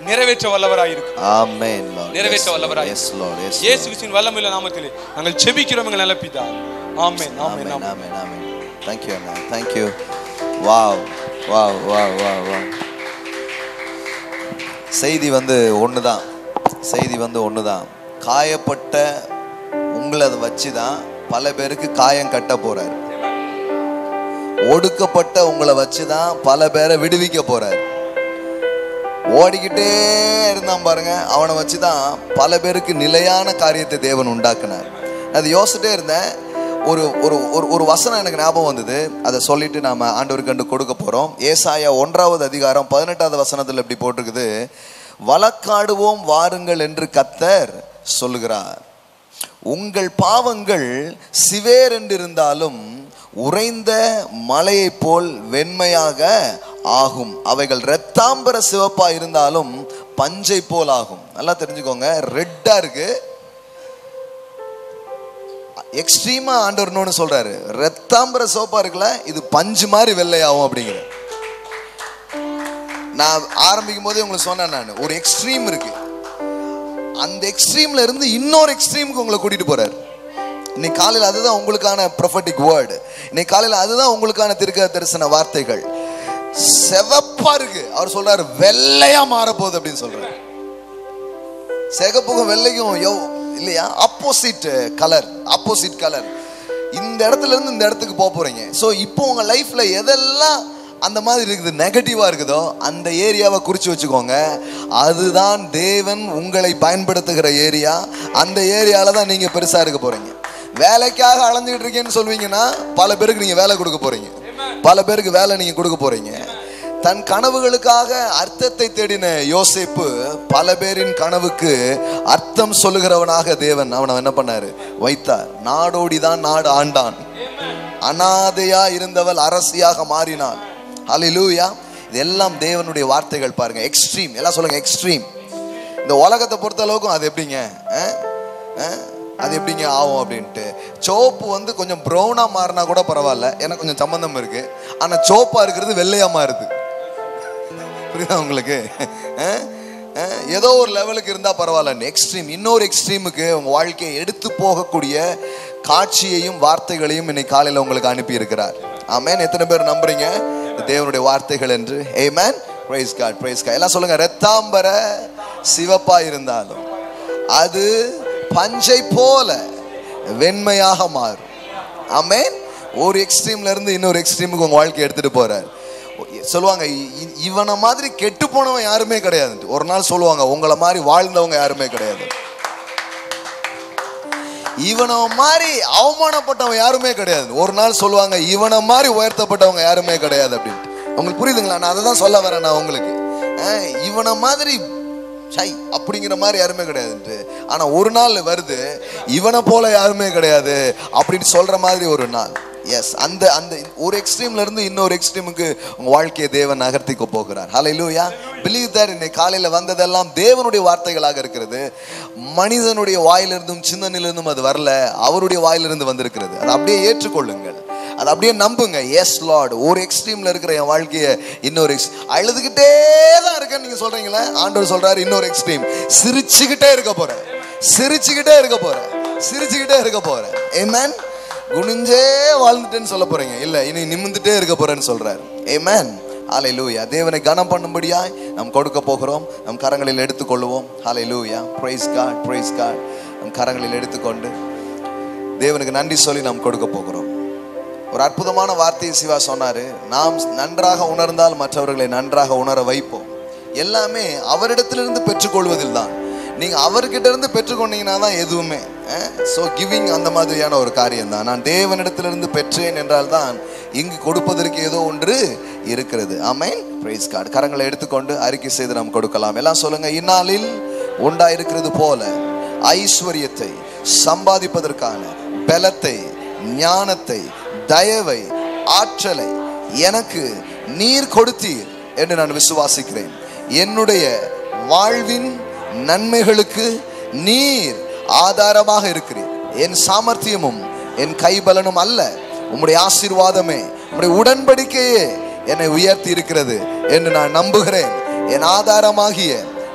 நிறைவேற்ற வல்லவராய் இருக்கு ஆமென் லார்ட் நிறைவேற்ற வல்லவராய் எஸ் லார்ட் எஸ் இயேசு கிறிஸ்துவின் வல்லமையுள்ள நாமத்திலே நாங்கள் செபிக்கிறோம் எங்கள் நல்ல பிதா ஆமென் ஆமென் ஆமென் ஆமென் ஆமென் ஆமென் thank you Anna thank you wow wow wow wow wow செய்தி வந்து ஒண்ணுதான் செய்தி வந்து ஒண்ணுதான் காயப்பட்ட உங்களை அதை வச்சு தான் பல பேருக்கு காயம் கட்ட போறாரு ஒடுக்கப்பட்ட உங்களை வச்சு தான் பல பேரை விடுவிக்க போறாரு ஓடிக்கிட்டே இருந்தான் பாருங்க அவனை வச்சு தான் பல பேருக்கு நிலையான காரியத்தை தேவன் உண்டாக்குனார் அது யோசிச்சுட்டே இருந்தேன் ஒரு ஒரு ஒரு ஒரு வசனம் எனக்கு ஞாபகம் வந்தது அதை சொல்லிட்டு நாம ஆண்டவருக்கு கண்டு கொடுக்க போறோம் ஏசாயா ஒன்றாவது அதிகாரம் பதினெட்டாவது வசனத்தில் இப்படி போட்டிருக்குது வழக்காடுவோம் வாருங்கள் என்று கத்தர் சொல்லுகிறார் உங்கள் பாவங்கள் சிவேர் என்றிருந்தாலும் உறைந்த மலையைப் போல் வெண்மையாக ஆகும் அவைகள் இரத்தாம்பர சிவப்பா இருந்தாலும் பஞ்சை போல் ஆகும் நல்லா தெரிஞ்சுக்கோங்க ரெட்டா இருக்கு எக்ஸ்ட்ரீமா ஆண்டவர்னு சொல்றாரு ரத்தாம்பர சிவப்பா இருக்குல்ல இது பஞ்சு மாதிரி வெள்ளையாகும் அப்படிங்கிற நான் ஆரம்பிக்கும் போதே உங்களுக்கு சொன்னேன் நான் ஒரு எக்ஸ்ட்ரீம் இருக்கு அந்த எக்ஸ்ட்ரீம்ல இருந்து இன்னொரு எக்ஸ்ட்ரீமுக்கு உங்களை கூட்டிட்டு போறாரு இன்னைக்கு காலையில் அதுதான் உங்களுக்கான ப்ரொஃபட்டிக் வேர்டு இன்னைக்கு காலையில் அதுதான் உங்களுக்கான திருக்க தரிசன வார்த்தைகள் செவப்பா இருக்கு அவர் சொல்றாரு வெள்ளையா மாறப்போகுது அப்படின்னு சொல்றாரு சிகப்புக்கும் வெள்ளைக்கும் யோ இல்லையா ஆப்போசிட் கலர் ஆப்போசிட் கலர் இந்த இடத்துல இருந்து இந்த இடத்துக்கு போக போறீங்க ஸோ இப்போ உங்க லைஃப்ல எதெல்லாம் அந்த மாதிரி இருக்குது நெகட்டிவா இருக்குதோ அந்த ஏரியாவை குறிச்சு வச்சுக்கோங்க அதுதான் தேவன் உங்களை பயன்படுத்துகிற ஏரியா அந்த ஏரியால தான் நீங்க பெருசா இருக்க போறீங்க வேலைக்காக அலைஞ்சுக்கிட்டு இருக்கேன்னு சொல்வீங்கன்னா பல பேருக்கு நீங்க வேலை கொடுக்க போறீங்க பல பேருக்கு வேலை நீங்க கொடுக்க போறீங்க தன் கனவுகளுக்காக அர்த்தத்தை தேடின யோசேப்பு பல பேரின் கனவுக்கு அர்த்தம் சொல்லுகிறவனாக தேவன் அவனை என்ன பண்ணாரு வைத்தார் நாடோடிதான் நாடு ஆண்டான் அனாதையா இருந்தவள் அரசியாக மாறினாள் ஹalleluya இதெல்லாம் தேவனுடைய வார்த்தைகள் பாருங்க எக்ஸ்ட்ரீம் எல்லாம் சொல்லுங்க எக்ஸ்ட்ரீம் இந்த உலகத்தை பொறுத்த அளவுக்கும் அது எப்படிங்க அஹ்? அஹ்? அது எப்படிங்க ஆகும் அப்படின்ட்டு சோப்பு வந்து கொஞ்சம் ப்ரௌனா மாறினா கூட பரவாயில்ல எனக்கு கொஞ்சம் சம்மந்தம் இருக்கு ஆனா சோப்பா இருக்கிறது வெள்ளையா மாறுது புரியுதா உங்களுக்கு அஹ்? அஹ்? ஏதோ ஒரு லெவலுக்கு இருந்தா பரவாயில்ல எக்ஸ்ட்ரீம் இன்னொரு எக்ஸ்ட்ரீமுக்கு உங்க வாழ்க்கையை எடுத்து போகக்கூடிய காட்சியையும் வார்த்தைகளையும் இன்னைக்கு காலையில உங்களுக்கு அனுப்பி இருக்கிறார் ஆமென் எத்தனை பேர் நம்புறீங்க இது தேவனுடைய வார்த்தைகள் என்று ஏமேன் பிரைஸ் காட் பிரைஸ் காட் எல்லாம் சொல்லுங்க ரத்தாம்பர சிவப்பா இருந்தாலும் அது பஞ்சை போல வெண்மையாக மாறும் ஆமென் ஒரு எக்ஸ்ட்ரீம்ல இருந்து இன்னொரு எக்ஸ்ட்ரீமுக்கு உங்க வாழ்க்கையை எடுத்துட்டு போறார் சொல்லுவாங்க இ- இ- இவனை மாதிரி கெட்டு போனவன் யாருமே கிடையாது ஒரு நாள் சொல்லுவாங்க உங்களை மாதிரி வாழ்ந்தவங்க யாருமே கிடையாது இவனை மாதிரி அவமானப்பட்டவன் யாருமே கிடையாது ஒரு நாள் சொல்லுவாங்க இவனை மாதிரி உயர்த்தப்பட்டவங்க யாருமே கிடையாது அப்படின்ட்டு உங்களுக்கு புரியுதுங்களா நான் அதை தான் சொல்ல வரேன் நான் உங்களுக்கு அஹ், இவனை மாதிரி சை அப்படிங்கிற மாதிரி யாருமே கிடையாதுன்ட்டு ஆனா ஒரு நாள் வருது இவனை போல யாருமே கிடையாது அப்படின்னு சொல்ற மாதிரி ஒரு நாள் எஸ் அந்த அந்த ஒரு எக்ஸ்ட்ரீம்ல இருந்து இன்னொரு எக்ஸ்ட்ரீமுக்கு உங்க வாழ்க்கையை தேவன் நகர்த்திக்க போகிறார் ஹalleluya பிலீவ் தட் இன்னைக்கு காலையில வந்ததெல்லாம் தேவனுடைய வார்த்தைகளாக இருக்கிறது மனிதனுடைய வாயிலிருந்தும் சிந்தனையிலிருந்தும் அது வரல அவருடைய வாயிலிருந்து வந்திருக்கிறது அதை அப்படியே ஏற்றுக்கொள்ளுங்கள் அதை அப்படியே நம்புங்க எஸ் லார்ட் ஒரு எக்ஸ்ட்ரீம்ல இருக்கிற என் வாழ்க்கையை இன்னொரு ex- அழுதுகிட்டே தான் இருக்கேன்னு நீங்க சொல்றீங்களே ஆண்டவர் சொல்றாரு இன்னொரு எக்ஸ்ட்ரீம் சிரிச்சுக்கிட்டே இருக்க போறேன் சிரிச்சுக்கிட்டே இருக்க போறேன் சிரிச்சுக்கிட்டே இருக்க போறேன் ஏமேன் குனிஞ்சே வாழ்ந்துட்டேன்னு சொல்ல போறீங்க இல்ல இனி நிமிந்துட்டே இருக்க போறேன்னு சொல்றாரு ஏமேன் ஹாலை லூயா தேவனை கனம் பண்ணும்படியாய் நாம் கொடுக்க போகிறோம் நம் கரங்களில் எடுத்துக்கொள்வோம் ஹாலை லூயா பிரைஸ் காட் பிரைஸ் காட் நம் கரங்களில் எடுத்துக்கொண்டு தேவனுக்கு நன்றி சொல்லி நாம் கொடுக்க போகிறோம் ஒரு அற்புதமான வார்த்தையை சிவா சொன்னாரு நாம் நன்றாக உணர்ந்தால் மற்றவர்களை நன்றாக உணர வைப்போம் எல்லாமே அவரிடத்திலிருந்து பெற்றுக்கொள்வதில் தான் நீங்க அவர்கிட்ட இருந்து பெற்றுக்கொண்டீங்கன்னா தான் எதுவுமே ஸோ கிவிங் அந்த மாதிரியான ஒரு காரியம் தான் நான் தேவனிடத்திலிருந்து பெற்றேன் என்றால் தான் இங்கு கொடுப்பதற்கு ஏதோ ஒன்று இருக்கிறது ஆமென் பிரைஸ் கார்டு கரங்களை எடுத்துக்கொண்டு அறிக்கை செய்து நாம் கொடுக்கலாம் எல்லாம் சொல்லுங்க இந்நாளில் உண்டாயிருக்கிறது போல ஐஸ்வர்யத்தை சம்பாதிப்பதற்கான பலத்தை ஞானத்தை தயவை ஆற்றலை எனக்கு நீர் கொடுத்தீர் என்று நான் விசுவாசிக்கிறேன் என்னுடைய வாழ்வின் நன்மைகளுக்கு நீர் ஆதாரமாக இருக்கிறீர் என் சாமர்த்தியமும் என் கைபலனும் அல்ல உம்முடைய ஆசீர்வாதமே உம்முடைய உடன்படிக்கையே என்னை உயர்த்தி இருக்கிறது என்று நான் நம்புகிறேன் என் ஆதாரமாகிய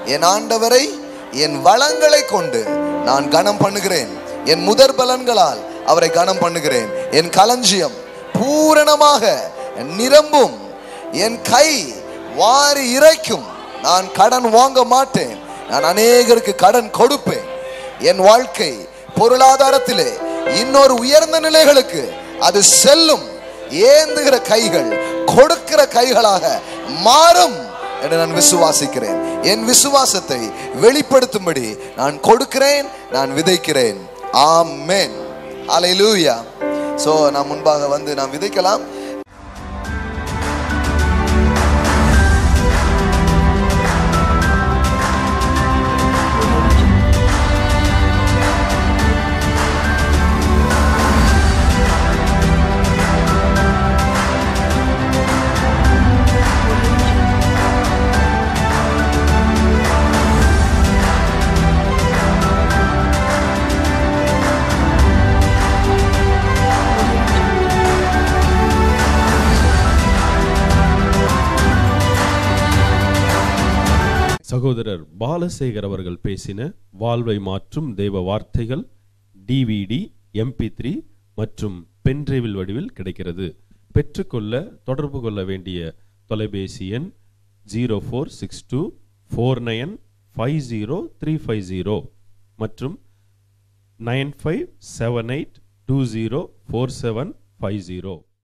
என் ஆண்டவரை என் வளங்களை கொண்டு நான் கனம் பண்ணுகிறேன் என் முதற் பலன்களால் அவரை கனம் பண்ணுகிறேன் என் களஞ்சியம் பூரணமாக நிரம்பும் என் கை வாரி இறைக்கும் நான் கடன் வாங்க மாட்டேன் நான் அநேகருக்கு கடன் கொடுப்பேன் என் வாழ்க்கை பொருளாதாரத்திலே இன்னொரு உயர்ந்த நிலைகளுக்கு அது செல்லும் ஏந்துகிற கைகள் கொடுக்கிற கைகளாக மாறும் என்று நான் விசுவாசிக்கிறேன் என் விசுவாசத்தை வெளிப்படுத்தும்படி நான் கொடுக்கிறேன் நான் விதைக்கிறேன் ஆமென் ஹalleluya சோ நான் முன்பாக வந்து நான் விதைக்கலாம் சகோதரர் பாலசேகர் அவர்கள் பேசின வாழ்வை மாற்றும் தெய்வ வார்த்தைகள் டிவிடி எம்பி த்ரீ மற்றும் பென்ட்ரைவில் வடிவில் கிடைக்கிறது பெற்றுக்கொள்ள தொடர்பு கொள்ள வேண்டிய தொலைபேசி எண் zero four six two four nine five zero three five zero மற்றும் nine five seven eight two zero four seven five zero